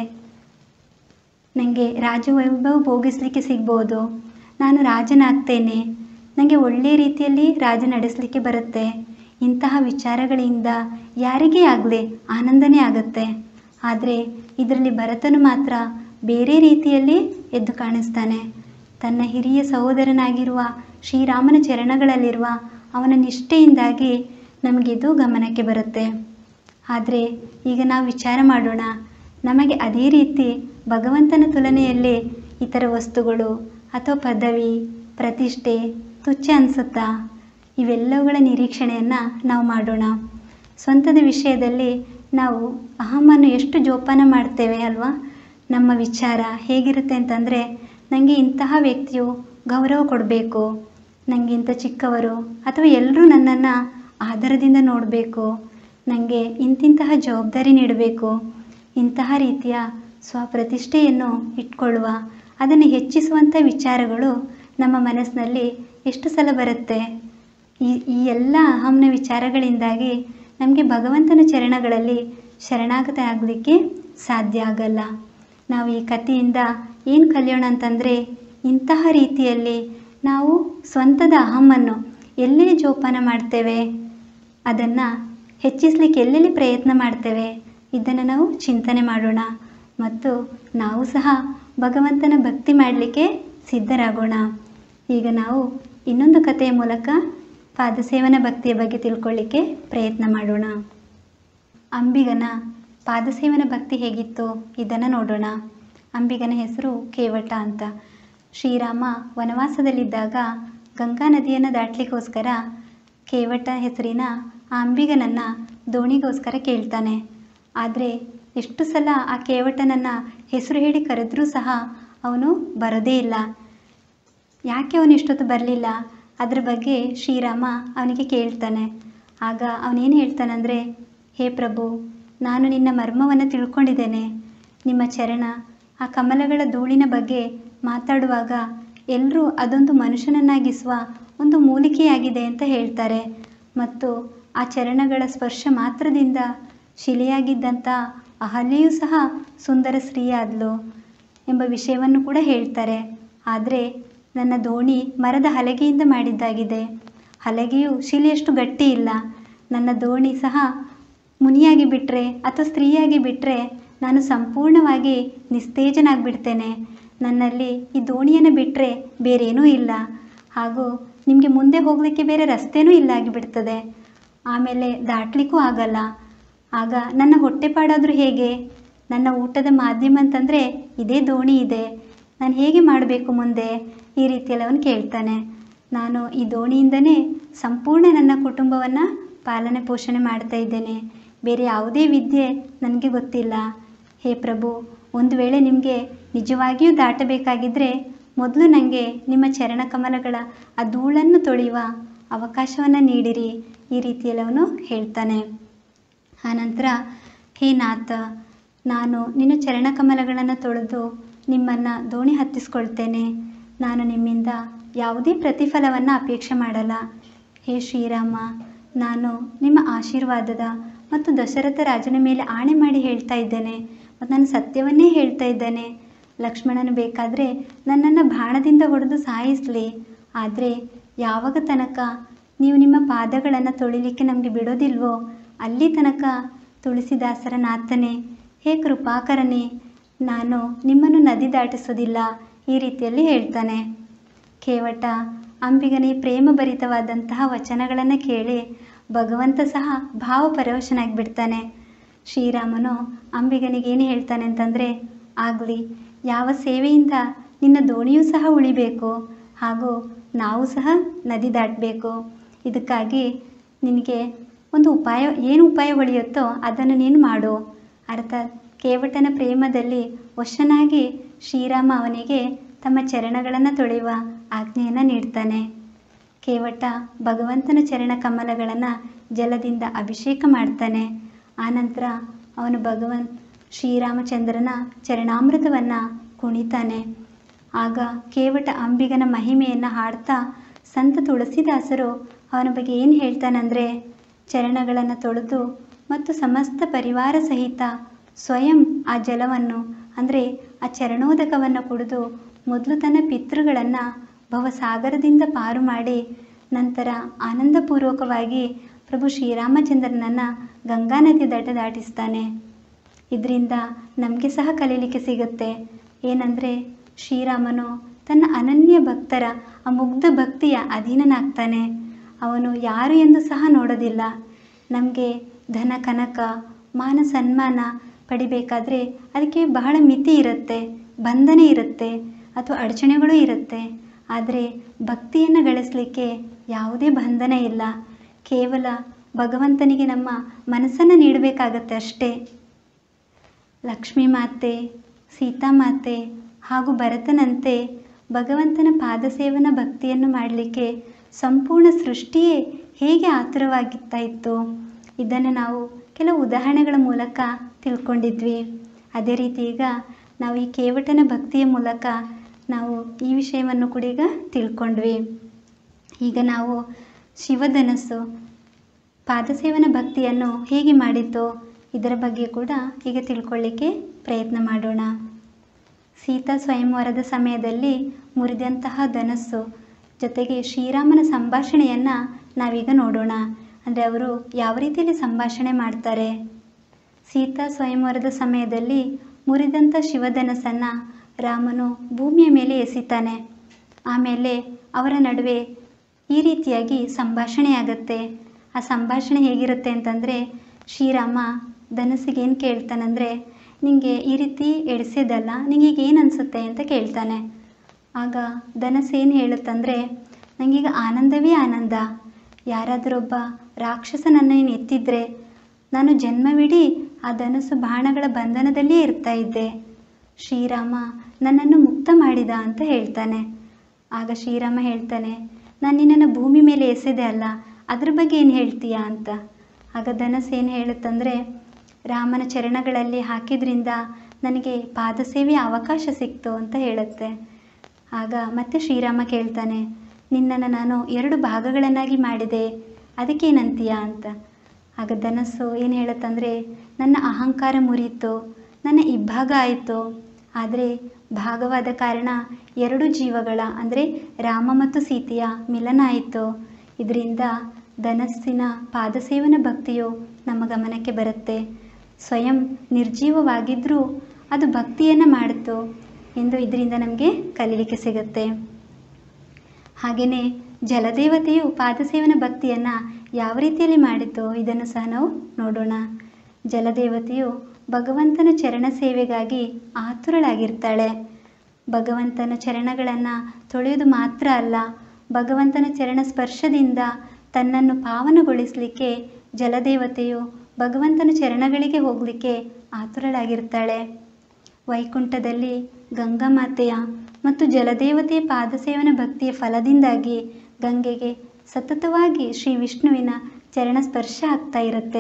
ನನಗೆ ರಾಜವೈಭವ ಭೋಗಿಸಲಿಕ್ಕೆ ಸಿಗ್ಬೋದು ನಾನು ರಾಜನಾಗ್ತೇನೆ ನನಗೆ ಒಳ್ಳೆಯ ರೀತಿಯಲ್ಲಿ ರಾಜ ನಡೆಸಲಿಕ್ಕೆ ಬರುತ್ತೆ ಇಂತಹ ವಿಚಾರಗಳಿಂದ ಯಾರಿಗೇ ಆಗಲಿ ಆನಂದನೇ ಆಗುತ್ತೆ ಆದರೆ ಇದರಲ್ಲಿ ಭರತನು ಮಾತ್ರ ಬೇರೆ ರೀತಿಯಲ್ಲಿ ಎದ್ದು ಕಾಣಿಸ್ತಾನೆ ತನ್ನ ಹಿರಿಯ ಸಹೋದರನಾಗಿರುವ ಶ್ರೀರಾಮನ ಚರಣಗಳಲ್ಲಿರುವ ಅವನ ನಿಷ್ಠೆಯಿಂದಾಗಿ ನಮಗಿದು ಗಮನಕ್ಕೆ ಬರುತ್ತೆ ಆದರೆ ಈಗ ನಾವು ವಿಚಾರ ಮಾಡೋಣ ನಮಗೆ ಅದೇ ರೀತಿ ಭಗವಂತನ ತುಲನೆಯಲ್ಲಿ ಇತರ ವಸ್ತುಗಳು ಅಥವಾ ಪದವಿ ಪ್ರತಿಷ್ಠೆ ತುಚ್ಛ ಅನಿಸುತ್ತಾ ಇವೆಲ್ಲವುಗಳ ನಿರೀಕ್ಷಣೆಯನ್ನು ನಾವು ಮಾಡೋಣ ಸ್ವಂತದ ವಿಷಯದಲ್ಲಿ ನಾವು ಅಹಮನ್ನು ಎಷ್ಟು ಜೋಪಾನ ಮಾಡ್ತೇವೆ ಅಲ್ವಾ ನಮ್ಮ ವಿಚಾರ ಹೇಗಿರುತ್ತೆ ಅಂತಂದರೆ ನನಗೆ ಇಂತಹ ವ್ಯಕ್ತಿಯು ಗೌರವ ಕೊಡಬೇಕು ನನಗೆ ಇಂಥ ಚಿಕ್ಕವರು ಅಥವಾ ಎಲ್ಲರೂ ನನ್ನನ್ನು ಆದರದಿಂದ ನೋಡಬೇಕು ನನಗೆ ಇಂತಿಂತಹ ಜವಾಬ್ದಾರಿ ನೀಡಬೇಕು ಇಂತಹ ರೀತಿಯ ಸ್ವಪ್ರತಿಷ್ಠೆಯನ್ನು ಇಟ್ಕೊಳ್ಳುವ ಅದನ್ನು ಹೆಚ್ಚಿಸುವಂಥ ವಿಚಾರಗಳು ನಮ್ಮ ಮನಸ್ಸಿನಲ್ಲಿ ಎಷ್ಟು ಸಲ ಬರುತ್ತೆ ಈ ಈ ಎಲ್ಲ ಅಹಂನ ವಿಚಾರಗಳಿಂದಾಗಿ ನಮಗೆ ಭಗವಂತನ ಚರಣಗಳಲ್ಲಿ ಶರಣಾಗತ ಆಗಲಿಕ್ಕೆ ಸಾಧ್ಯ ಆಗಲ್ಲ ನಾವು ಈ ಕಥೆಯಿಂದ ಏನು ಕಲಿಯೋಣ ಅಂತಂದರೆ ಇಂತಹ ರೀತಿಯಲ್ಲಿ ನಾವು ಸ್ವಂತದ ಅಹಮ್ಮನ್ನು ಎಲ್ಲೆಲ್ಲಿ ಜೋಪಾನ ಮಾಡ್ತೇವೆ ಅದನ್ನು ಹೆಚ್ಚಿಸಲಿಕ್ಕೆ ಎಲ್ಲೆಲ್ಲಿ ಪ್ರಯತ್ನ ಮಾಡ್ತೇವೆ ಇದನ್ನು ನಾವು ಚಿಂತನೆ ಮಾಡೋಣ ಮತ್ತು ನಾವು ಸಹ ಭಗವಂತನ ಭಕ್ತಿ ಮಾಡಲಿಕ್ಕೆ ಸಿದ್ಧರಾಗೋಣ ಈಗ ನಾವು ಇನ್ನೊಂದು ಕಥೆಯ ಮೂಲಕ ಪಾದಸೇವನ ಭಕ್ತಿಯ ಬಗ್ಗೆ ತಿಳ್ಕೊಳ್ಳಿಕ್ಕೆ ಪ್ರಯತ್ನ ಮಾಡೋಣ ಅಂಬಿಗನ ಪಾದಸೇವನ ಭಕ್ತಿ ಹೇಗಿತ್ತು ಇದನ್ನು ನೋಡೋಣ ಅಂಬಿಗನ ಹೆಸರು ಕೇವಟ ಅಂತ ಶ್ರೀರಾಮ ವನವಾಸದಲ್ಲಿದ್ದಾಗ ಗಂಗಾ ನದಿಯನ್ನು ದಾಟಲಿಕ್ಕೋಸ್ಕರ ಕೇವಟ ಹೆಸರಿನ ಆ ಅಂಬಿಗನನ್ನು ದೋಣಿಗೋಸ್ಕರ ಕೇಳ್ತಾನೆ ಆದರೆ ಎಷ್ಟು ಸಲ ಆ ಕೇವಟನನ್ನು ಹೆಸರು ಹೇಳಿ ಕರೆದ್ರೂ ಸಹ ಅವನು ಬರೋದೇ ಇಲ್ಲ ಯಾಕೆ ಅವನು ಇಷ್ಟೊತ್ತು ಬರಲಿಲ್ಲ ಅದ್ರ ಬಗ್ಗೆ ಶ್ರೀರಾಮ ಅವನಿಗೆ ಕೇಳ್ತಾನೆ ಆಗ ಅವನೇನು ಹೇಳ್ತಾನಂದರೆ ಹೇ ಪ್ರಭು ನಾನು ನಿನ್ನ ಮರ್ಮವನ್ನು ತಿಳ್ಕೊಂಡಿದ್ದೇನೆ ನಿಮ್ಮ ಚರಣ ಆ ಕಮಲಗಳ ಧೂಳಿನ ಬಗ್ಗೆ ಮಾತಾಡುವಾಗ ಎಲ್ಲರೂ ಅದೊಂದು ಮನುಷ್ಯನನ್ನಾಗಿಸುವ ಒಂದು ಮೂಲಿಕೆಯಾಗಿದೆ ಅಂತ ಹೇಳ್ತಾರೆ ಮತ್ತು ಆ ಚರಣಗಳ ಸ್ಪರ್ಶ ಮಾತ್ರದಿಂದ ಶಿಲೆಯಾಗಿದ್ದಂಥ ಅಹಲ್ಯೆಯೂ ಸಹ ಸುಂದರ ಸ್ತ್ರೀಯಾದ್ಲು ಎಂಬ ವಿಷಯವನ್ನು ಕೂಡ ಹೇಳ್ತಾರೆ ಆದರೆ ನನ್ನ ದೋಣಿ ಮರದ ಹಲಗೆಯಿಂದ ಮಾಡಿದ್ದಾಗಿದೆ ಹಲಗೆಯು ಶಿಲೆಯಷ್ಟು ಗಟ್ಟಿ ಇಲ್ಲ ನನ್ನ ದೋಣಿ ಸಹ ಮುನಿಯಾಗಿ ಬಿಟ್ಟರೆ ಅಥವಾ ಸ್ತ್ರೀಯಾಗಿ ಬಿಟ್ಟರೆ ನಾನು ಸಂಪೂರ್ಣವಾಗಿ ನಿಸ್ತೇಜನಾಗಿಬಿಡ್ತೇನೆ ನನ್ನಲ್ಲಿ ಈ ದೋಣಿಯನ್ನು ಬಿಟ್ಟರೆ ಬೇರೇನೂ ಇಲ್ಲ ಹಾಗೂ ನಿಮಗೆ ಮುಂದೆ ಹೋಗಲಿಕ್ಕೆ ಬೇರೆ ರಸ್ತೆನೂ ಇಲ್ಲ ಆಗಿಬಿಡ್ತದೆ ಆಮೇಲೆ ದಾಟಲಿಕ್ಕೂ ಆಗಲ್ಲ ಆಗ ನನ್ನ ಹೊಟ್ಟೆಪಾಡಾದರೂ ಹೇಗೆ ನನ್ನ ಊಟದ ಮಾಧ್ಯಮ ಅಂತಂದರೆ ಇದೇ ದೋಣಿ ಇದೆ ನಾನು ಹೇಗೆ ಮಾಡಬೇಕು ಮುಂದೆ ಈ ರೀತಿಯಲ್ಲಿ ಅವನು ಕೇಳ್ತಾನೆ ನಾನು ಈ ದೋಣಿಯಿಂದನೇ ಸಂಪೂರ್ಣ ನನ್ನ ಕುಟುಂಬವನ್ನು ಪಾಲನೆ ಪೋಷಣೆ ಮಾಡ್ತಾ ಇದ್ದೇನೆ ಬೇರೆ ಯಾವುದೇ ವಿದ್ಯೆ ನನಗೆ ಗೊತ್ತಿಲ್ಲ ಹೇ ಪ್ರಭು ಒಂದು ವೇಳೆ ನಿಮಗೆ ನಿಜವಾಗಿಯೂ ದಾಟಬೇಕಾಗಿದ್ದರೆ ಮೊದಲು ನನಗೆ ನಿಮ್ಮ ಚರಣ ಕಮಲಗಳ ಆ ಧೂಳನ್ನು ತೊಳೆಯುವ ಅವಕಾಶವನ್ನು ನೀಡಿರಿ ಈ ರೀತಿಯಲ್ಲಿ ಅವನು ಹೇಳ್ತಾನೆ ಆನಂತರ ಹೇ ನಾಥ ನಾನು ನಿನ್ನ ಚರಣಕಮಲಗಳನ್ನು ತೊಳೆದು ನಿಮ್ಮನ್ನು ದೋಣಿ ಹತ್ತಿಸ್ಕೊಳ್ತೇನೆ ನಾನು ನಿಮ್ಮಿಂದ ಯಾವುದೇ ಪ್ರತಿಫಲವನ್ನು ಅಪೇಕ್ಷೆ ಮಾಡಲ್ಲ ಹೇ ಶ್ರೀರಾಮ ನಾನು ನಿಮ್ಮ ಆಶೀರ್ವಾದದ ಮತ್ತು ದಶರಥ ರಾಜನ ಮೇಲೆ ಆಣೆ ಮಾಡಿ ಹೇಳ್ತಾ ಇದ್ದೇನೆ ಮತ್ತು ನಾನು ಸತ್ಯವನ್ನೇ ಹೇಳ್ತಾ ಇದ್ದೇನೆ ಲಕ್ಷ್ಮಣನು ಬೇಕಾದರೆ ನನ್ನನ್ನು ಬಾಣದಿಂದ ಹೊಡೆದು ಸಾಯಿಸಲಿ ಆದರೆ ಯಾವಾಗ ತನಕ ನೀವು ನಿಮ್ಮ ಪಾದಗಳನ್ನು ತೊಳಿಲಿಕ್ಕೆ ನಮಗೆ ಬಿಡೋದಿಲ್ವೋ ಅಲ್ಲಿ ತನಕ ತುಳಸಿದಾಸರ ನಾಥನೇ ಹೇ ಕೃಪಾಕರನೇ ನಾನು ನಿಮ್ಮನ್ನು ನದಿ ದಾಟಿಸೋದಿಲ್ಲ ಈ ರೀತಿಯಲ್ಲಿ ಹೇಳ್ತಾನೆ ಕೇವಟ ಅಂಬಿಗನೇ ಪ್ರೇಮಭರಿತವಾದಂತಹ ವಚನಗಳನ್ನು ಕೇಳಿ ಭಗವಂತ ಸಹ ಭಾವಪರವಶನಾಗಿಬಿಡ್ತಾನೆ ಶ್ರೀರಾಮನು ಅಂಬಿಗನಿಗೆ ಏನು ಹೇಳ್ತಾನೆ ಅಂತಂದರೆ ಆಗಲಿ ಯಾವ ಸೇವೆಯಿಂದ ನಿನ್ನ ದೋಣಿಯೂ ಸಹ ಉಳಿಬೇಕು ಹಾಗೂ ನಾವು ಸಹ ನದಿ ದಾಟಬೇಕು ಇದಕ್ಕಾಗಿ ನಿನಗೆ ಒಂದು ಉಪಾಯ ಏನು ಉಪಾಯ ಹೊಳೆಯುತ್ತೋ ಅದನ್ನು ನೀನು ಮಾಡು ಅರ್ಥಾತ್ ಕೇವಟನ ಪ್ರೇಮದಲ್ಲಿ ವಶನಾಗಿ ಶ್ರೀರಾಮ ಅವನಿಗೆ ತಮ್ಮ ಚರಣಗಳನ್ನು ತೊಳೆಯುವ ಆಜ್ಞೆಯನ್ನು ನೀಡ್ತಾನೆ ಕೇವಟ ಭಗವಂತನ ಚರಣ ಕಮಲಗಳನ್ನು ಜಲದಿಂದ ಅಭಿಷೇಕ ಮಾಡ್ತಾನೆ ಆನಂತರ ಅವನು ಭಗವಂತ ಶ್ರೀರಾಮಚಂದ್ರನ ಚರಣಾಮೃತವನ್ನು ಕುಣಿತಾನೆ ಆಗ ಕೇವಟ ಅಂಬಿಗನ ಮಹಿಮೆಯನ್ನು ಹಾಡ್ತಾ ಸಂತ ತುಳಸಿದಾಸರು ಅವನ ಬಗ್ಗೆ ಏನು ಹೇಳ್ತಾನಂದರೆ ಚರಣಗಳನ್ನು ತೊಳೆದು ಮತ್ತು ಸಮಸ್ತ ಪರಿವಾರ ಸಹಿತ ಸ್ವಯಂ ಆ ಜಲವನ್ನು ಅಂದರೆ ಆ ಚರಣೋದಕವನ್ನು ಕುಡಿದು ಮೊದಲು ತನ್ನ ಪಿತೃಗಳನ್ನು ಭವಸಾಗರದಿಂದ ಪಾರು ಮಾಡಿ ನಂತರ ಆನಂದಪೂರ್ವಕವಾಗಿ ಪ್ರಭು ಶ್ರೀರಾಮಚಂದ್ರನನ್ನು ಗಂಗಾ ನದಿ ದಡ ದಾಟಿಸ್ತಾನೆ ಇದರಿಂದ ನಮಗೆ ಸಹ ಕಲೀಲಿಕ್ಕೆ ಸಿಗುತ್ತೆ ಏನಂದರೆ ಶ್ರೀರಾಮನು ತನ್ನ ಅನನ್ಯ ಭಕ್ತರ ಆ ಮುಗ್ಧ ಭಕ್ತಿಯ ಅಧೀನನಾಗ್ತಾನೆ ಅವನು ಯಾರು ಎಂದು ಸಹ ನೋಡೋದಿಲ್ಲ ನಮಗೆ ಧನ ಕನಕ ಮಾನ ಸನ್ಮಾನ ಪಡಿಬೇಕಾದ್ರೆ ಅದಕ್ಕೆ ಬಹಳ ಮಿತಿ ಇರುತ್ತೆ ಬಂಧನ ಇರುತ್ತೆ ಅಥವಾ ಅಡಚಣೆಗಳು ಇರುತ್ತೆ ಆದರೆ ಭಕ್ತಿಯನ್ನು ಗಳಿಸಲಿಕ್ಕೆ ಯಾವುದೇ ಬಂಧನ ಇಲ್ಲ ಕೇವಲ ಭಗವಂತನಿಗೆ ನಮ್ಮ ಮನಸ್ಸನ್ನು ನೀಡಬೇಕಾಗತ್ತೆ ಅಷ್ಟೇ ಲಕ್ಷ್ಮೀ ಮಾತೆ ಸೀತಾಮಾತೆ ಹಾಗೂ ಭರತನಂತೆ ಭಗವಂತನ ಪಾದಸೇವನ ಭಕ್ತಿಯನ್ನು ಮಾಡಲಿಕ್ಕೆ ಸಂಪೂರ್ಣ ಸೃಷ್ಟಿಯೇ ಹೇಗೆ ಆತುರವಾಗಿತ್ತಾ ಇತ್ತು ಇದನ್ನು ನಾವು ಕೆಲವು ಉದಾಹರಣೆಗಳ ಮೂಲಕ ತಿಳ್ಕೊಂಡಿದ್ವಿ ಅದೇ ರೀತಿ ಈಗ ನಾವು ಈ ಕೇವಟನ ಭಕ್ತಿಯ ಮೂಲಕ ನಾವು ಈ ವಿಷಯವನ್ನು ಕೂಡ ಈಗ ತಿಳ್ಕೊಂಡ್ವಿ ಈಗ ನಾವು ಶಿವಧನಸ್ಸು ಪಾದಸೇವನ ಭಕ್ತಿಯನ್ನು ಹೇಗೆ ಮಾಡಿತು ಇದರ ಬಗ್ಗೆ ಕೂಡ ಈಗ ತಿಳ್ಕೊಳ್ಳಿಕ್ಕೆ ಪ್ರಯತ್ನ ಮಾಡೋಣ ಸೀತಾ ಸ್ವಯಂವರದ ಸಮಯದಲ್ಲಿ ಮುರಿದಂತಹ ಧನಸ್ಸು ಜೊತೆಗೆ ಶ್ರೀರಾಮನ ಸಂಭಾಷಣೆಯನ್ನು ನಾವೀಗ ನೋಡೋಣ ಅಂದರೆ ಅವರು ಯಾವ ರೀತಿಯಲ್ಲಿ ಸಂಭಾಷಣೆ ಮಾಡ್ತಾರೆ ಸೀತಾ ಸ್ವಯಂವರದ ಸಮಯದಲ್ಲಿ ಮುರಿದಂಥ ಶಿವಧನಸ್ಸನ್ನು ರಾಮನು ಭೂಮಿಯ ಮೇಲೆ ಎಸಿತಾನೆ ಆಮೇಲೆ ಅವರ ನಡುವೆ ಈ ರೀತಿಯಾಗಿ ಸಂಭಾಷಣೆಯಾಗತ್ತೆ ಆ ಸಂಭಾಷಣೆ ಹೇಗಿರುತ್ತೆ ಅಂತಂದರೆ ಶ್ರೀರಾಮ ಧನಸ್ಸಿಗೆ ಏನು ಕೇಳ್ತಾನಂದರೆ ನಿಮಗೆ ಈ ರೀತಿ ಎಡಿಸಿದಲ್ಲ ನಿಂಗೀಗ ಏನು ಅನಿಸುತ್ತೆ ಅಂತ ಕೇಳ್ತಾನೆ ಆಗ ಧನಸ್ಸು ಏನು ಹೇಳುತ್ತಂದರೆ ನನಗೀಗ ಆನಂದವೇ ಆನಂದ ಯಾರಾದರೊಬ್ಬ ರಾಕ್ಷಸನನ್ನು ನೀನು ಎತ್ತಿದ್ರೆ ನಾನು ಜನ್ಮವಿಡೀ ಆ ಧನಸ್ಸು ಬಾಣಗಳ ಬಂಧನದಲ್ಲೇ ಇರ್ತಾ ಇದ್ದೆ ಶ್ರೀರಾಮ ನನ್ನನ್ನು ಮುಕ್ತ ಮಾಡಿದ ಅಂತ ಹೇಳ್ತಾನೆ ಆಗ ಶ್ರೀರಾಮ ಹೇಳ್ತಾನೆ ನಾನು ನಿನ್ನನ್ನು ಭೂಮಿ ಮೇಲೆ ಎಸೆದೆ ಅಲ್ಲ ಅದ್ರ ಬಗ್ಗೆ ಏನು ಹೇಳ್ತೀಯಾ ಅಂತ ಆಗ ಧನಸ್ಸು ಏನು ಹೇಳುತ್ತಂದರೆ ರಾಮನ ಚರಣಗಳಲ್ಲಿ ಹಾಕಿದ್ರಿಂದ ನನಗೆ ಪಾದಸೇವೆಯ ಅವಕಾಶ ಸಿಕ್ತು ಅಂತ ಹೇಳುತ್ತೆ ಆಗ ಮತ್ತೆ ಶ್ರೀರಾಮ ಕೇಳ್ತಾನೆ ನಿನ್ನನ್ನು ನಾನು ಎರಡು ಭಾಗಗಳನ್ನಾಗಿ ಮಾಡಿದೆ ಅದಕ್ಕೇನಂತೀಯ ಅಂತ ಆಗ ಧನಸ್ಸು ಏನು ಹೇಳುತ್ತಂದರೆ ನನ್ನ ಅಹಂಕಾರ ಮುರಿಯಿತು ನನ್ನ ಇಬ್ಬಾಗ ಆಯಿತು ಆದರೆ ಭಾಗವಾದ ಕಾರಣ ಎರಡು ಜೀವಗಳ ಅಂದರೆ ರಾಮ ಮತ್ತು ಸೀತೆಯ ಮಿಲನ ಆಯಿತು ಇದರಿಂದ ಧನಸ್ಸಿನ ಪಾದಸೇವನ ಭಕ್ತಿಯು ನಮ್ಮ ಗಮನಕ್ಕೆ ಬರುತ್ತೆ ಸ್ವಯಂ ನಿರ್ಜೀವವಾಗಿದ್ದರೂ ಅದು ಭಕ್ತಿಯನ್ನು ಮಾಡಿತು ಎಂದು ಇದರಿಂದ ನಮಗೆ ಕಲೀಲಿಕ್ಕೆ ಸಿಗುತ್ತೆ ಹಾಗೆಯೇ ಜಲದೇವತೆಯು ಪಾದಸೇವನ ಭಕ್ತಿಯನ್ನು ಯಾವ ರೀತಿಯಲ್ಲಿ ಮಾಡಿತು ಇದನ್ನು ಸಹ ನಾವು ನೋಡೋಣ ಜಲದೇವತೆಯು ಭಗವಂತನ ಚರಣ ಸೇವೆಗಾಗಿ ಆತುರಳಾಗಿರ್ತಾಳೆ ಭಗವಂತನ ಚರಣಗಳನ್ನು ತೊಳೆಯುವುದು ಮಾತ್ರ ಅಲ್ಲ ಭಗವಂತನ ಚರಣ ಸ್ಪರ್ಶದಿಂದ ತನ್ನನ್ನು ಪಾವನಗೊಳಿಸಲಿಕ್ಕೆ ಜಲದೇವತೆಯು ಭಗವಂತನ ಚರಣಗಳಿಗೆ ಹೋಗಲಿಕ್ಕೆ ಆತುರಳಾಗಿರ್ತಾಳೆ ವೈಕುಂಠದಲ್ಲಿ ಗಂಗಾಮಾತೆಯ ಮತ್ತು ಜಲದೇವತೆಯ ಪಾದಸೇವನ ಭಕ್ತಿಯ ಫಲದಿಂದಾಗಿ ಗಂಗೆಗೆ ಸತತವಾಗಿ ಶ್ರೀ ವಿಷ್ಣುವಿನ ಚರಣ ಸ್ಪರ್ಶ ಆಗ್ತಾ ಇರುತ್ತೆ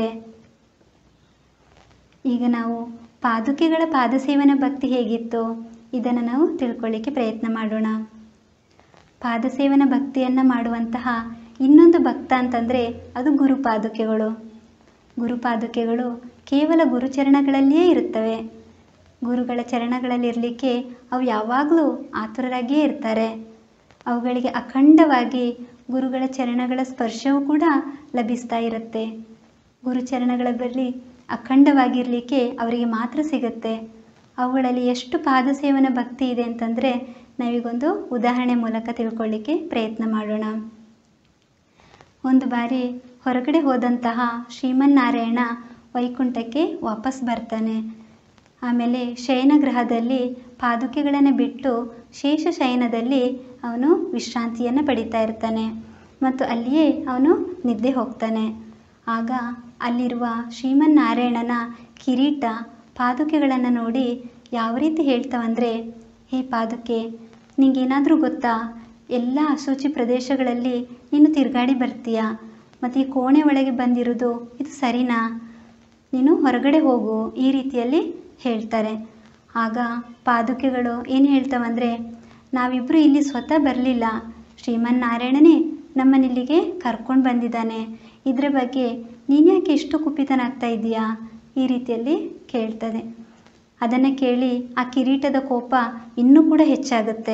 ಈಗ ನಾವು ಪಾದುಕೆಗಳ ಪಾದಸೇವನ ಭಕ್ತಿ ಹೇಗಿತ್ತು ಇದನ್ನು ನಾವು ತಿಳ್ಕೊಳ್ಳಿಕ್ಕೆ ಪ್ರಯತ್ನ ಮಾಡೋಣ ಪಾದಸೇವನ ಭಕ್ತಿಯನ್ನು ಮಾಡುವಂತಹ ಇನ್ನೊಂದು ಭಕ್ತ ಅಂತಂದರೆ ಅದು ಗುರುಪಾದುಕೆಗಳು ಗುರುಪಾದುಕೆಗಳು ಕೇವಲ ಗುರುಚರಣಗಳಲ್ಲಿಯೇ ಇರುತ್ತವೆ ಗುರುಗಳ ಚರಣಗಳಲ್ಲಿರಲಿಕ್ಕೆ ಅವು ಯಾವಾಗಲೂ ಆತುರರಾಗಿಯೇ ಇರ್ತಾರೆ ಅವುಗಳಿಗೆ ಅಖಂಡವಾಗಿ ಗುರುಗಳ ಚರಣಗಳ ಸ್ಪರ್ಶವೂ ಕೂಡ ಲಭಿಸ್ತಾ ಇರುತ್ತೆ ಗುರುಚರಣಗಳ ಬಳಿ ಅಖಂಡವಾಗಿರಲಿಕ್ಕೆ ಅವರಿಗೆ ಮಾತ್ರ ಸಿಗುತ್ತೆ ಅವುಗಳಲ್ಲಿ ಎಷ್ಟು ಪಾದಸೇವನ ಭಕ್ತಿ ಇದೆ ಅಂತಂದರೆ ನಾವೀಗೊಂದು ಉದಾಹರಣೆ ಮೂಲಕ ತಿಳ್ಕೊಳ್ಳಿಕ್ಕೆ ಪ್ರಯತ್ನ ಮಾಡೋಣ ಒಂದು ಬಾರಿ ಹೊರಗಡೆ ಹೋದಂತಹ ಶ್ರೀಮನ್ನಾರಾಯಣ ವೈಕುಂಠಕ್ಕೆ ವಾಪಸ್ ಬರ್ತಾನೆ ಆಮೇಲೆ ಶಯನಗೃಹದಲ್ಲಿ ಪಾದುಕೆಗಳನ್ನು ಬಿಟ್ಟು ಶೇಷ ಶಯನದಲ್ಲಿ ಅವನು ವಿಶ್ರಾಂತಿಯನ್ನು ಪಡಿತಾ ಇರ್ತಾನೆ ಮತ್ತು ಅಲ್ಲಿಯೇ ಅವನು ನಿದ್ದೆ ಹೋಗ್ತಾನೆ ಆಗ ಅಲ್ಲಿರುವ ಶ್ರೀಮನ್ನಾರಾಯಣನ ಕಿರೀಟ ಪಾದುಕೆಗಳನ್ನು ನೋಡಿ ಯಾವ ರೀತಿ ಹೇಳ್ತಾವಂದರೆ ಹೇ ಪಾದುಕೆ ನಿಂಗೇನಾದರೂ ಗೊತ್ತಾ ಎಲ್ಲ ಅಶುಚಿ ಪ್ರದೇಶಗಳಲ್ಲಿ ನೀನು ತಿರುಗಾಡಿ ಬರ್ತೀಯ ಮತ್ತು ಈ ಕೋಣೆ ಒಳಗೆ ಬಂದಿರೋದು ಇದು ಸರಿನಾ ನೀನು ಹೊರಗಡೆ ಹೋಗು ಈ ರೀತಿಯಲ್ಲಿ ಹೇಳ್ತಾರೆ ಆಗ ಪಾದುಕೆಗಳು ಏನು ಹೇಳ್ತಾವಂದರೆ ನಾವಿಬ್ಬರು ಇಲ್ಲಿ ಸ್ವತಃ ಬರಲಿಲ್ಲ ಶ್ರೀಮನ್ನಾರಾಯಣನೇ ನಮ್ಮನ್ನಿಲ್ಲಿಗೆ ಕರ್ಕೊಂಡು ಬಂದಿದ್ದಾನೆ ಇದರ ಬಗ್ಗೆ ನೀನು ಯಾಕೆ ಇಷ್ಟು ಕುಪಿತನಾಗ್ತಾ ಇದೀಯಾ ಈ ರೀತಿಯಲ್ಲಿ ಕೇಳ್ತದೆ ಅದನ್ನು ಕೇಳಿ ಆ ಕಿರೀಟದ ಕೋಪ ಇನ್ನೂ ಕೂಡ ಹೆಚ್ಚಾಗುತ್ತೆ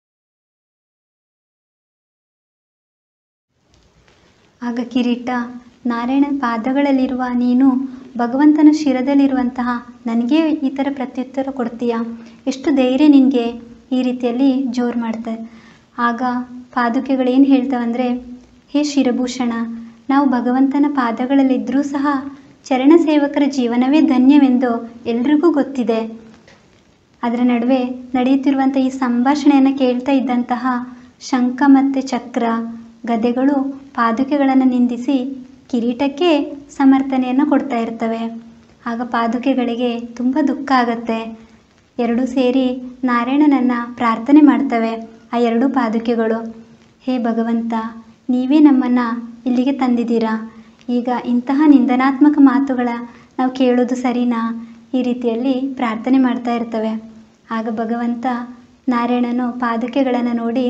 ಆಗ ಕಿರೀಟ ನಾರಾಯಣ ಪಾದಗಳಲ್ಲಿರುವ ನೀನು ಭಗವಂತನ ಶಿರದಲ್ಲಿರುವಂತಹ ನನಗೆ ಈ ಥರ ಪ್ರತ್ಯುತ್ತರ ಕೊಡ್ತೀಯಾ ಎಷ್ಟು ಧೈರ್ಯ ನಿನಗೆ ಈ ರೀತಿಯಲ್ಲಿ ಜೋರು ಮಾಡ್ತಾರೆ ಆಗ ಪಾದುಕೆಗಳು ಏನು ಹೇಳ್ತಾವಂದರೆ ಹೇ ಶಿರಭೂಷಣ ನಾವು ಭಗವಂತನ ಪಾದಗಳಲ್ಲಿದ್ದರೂ ಸಹ ಚರಣ ಸೇವಕರ ಜೀವನವೇ ಧನ್ಯವೆಂದು ಎಲ್ರಿಗೂ ಗೊತ್ತಿದೆ ಅದರ ನಡುವೆ ನಡೆಯುತ್ತಿರುವಂಥ ಈ ಸಂಭಾಷಣೆಯನ್ನು ಕೇಳ್ತಾ ಇದ್ದಂತಹ ಶಂಖ ಮತ್ತು ಚಕ್ರ ಗದೆಗಳು ಪಾದುಕೆಗಳನ್ನು ನಿಂದಿಸಿ ಕಿರೀಟಕ್ಕೆ ಸಮರ್ಥನೆಯನ್ನು ಕೊಡ್ತಾ ಇರ್ತವೆ ಆಗ ಪಾದುಕೆಗಳಿಗೆ ತುಂಬ ದುಃಖ ಆಗುತ್ತೆ ಎರಡೂ ಸೇರಿ ನಾರಾಯಣನನ್ನು ಪ್ರಾರ್ಥನೆ ಮಾಡ್ತವೆ ಆ ಎರಡೂ ಪಾದುಕೆಗಳು ಹೇ ಭಗವಂತ ನೀವೇ ನಮ್ಮನ್ನು ಇಲ್ಲಿಗೆ ತಂದಿದ್ದೀರಾ ಈಗ ಇಂತಹ ನಿಂದನಾತ್ಮಕ ಮಾತುಗಳ ನಾವು ಕೇಳೋದು ಸರಿನಾ ಈ ರೀತಿಯಲ್ಲಿ ಪ್ರಾರ್ಥನೆ ಮಾಡ್ತಾ ಇರ್ತವೆ ಆಗ ಭಗವಂತ ನಾರಾಯಣನು ಪಾದುಕೆಗಳನ್ನು ನೋಡಿ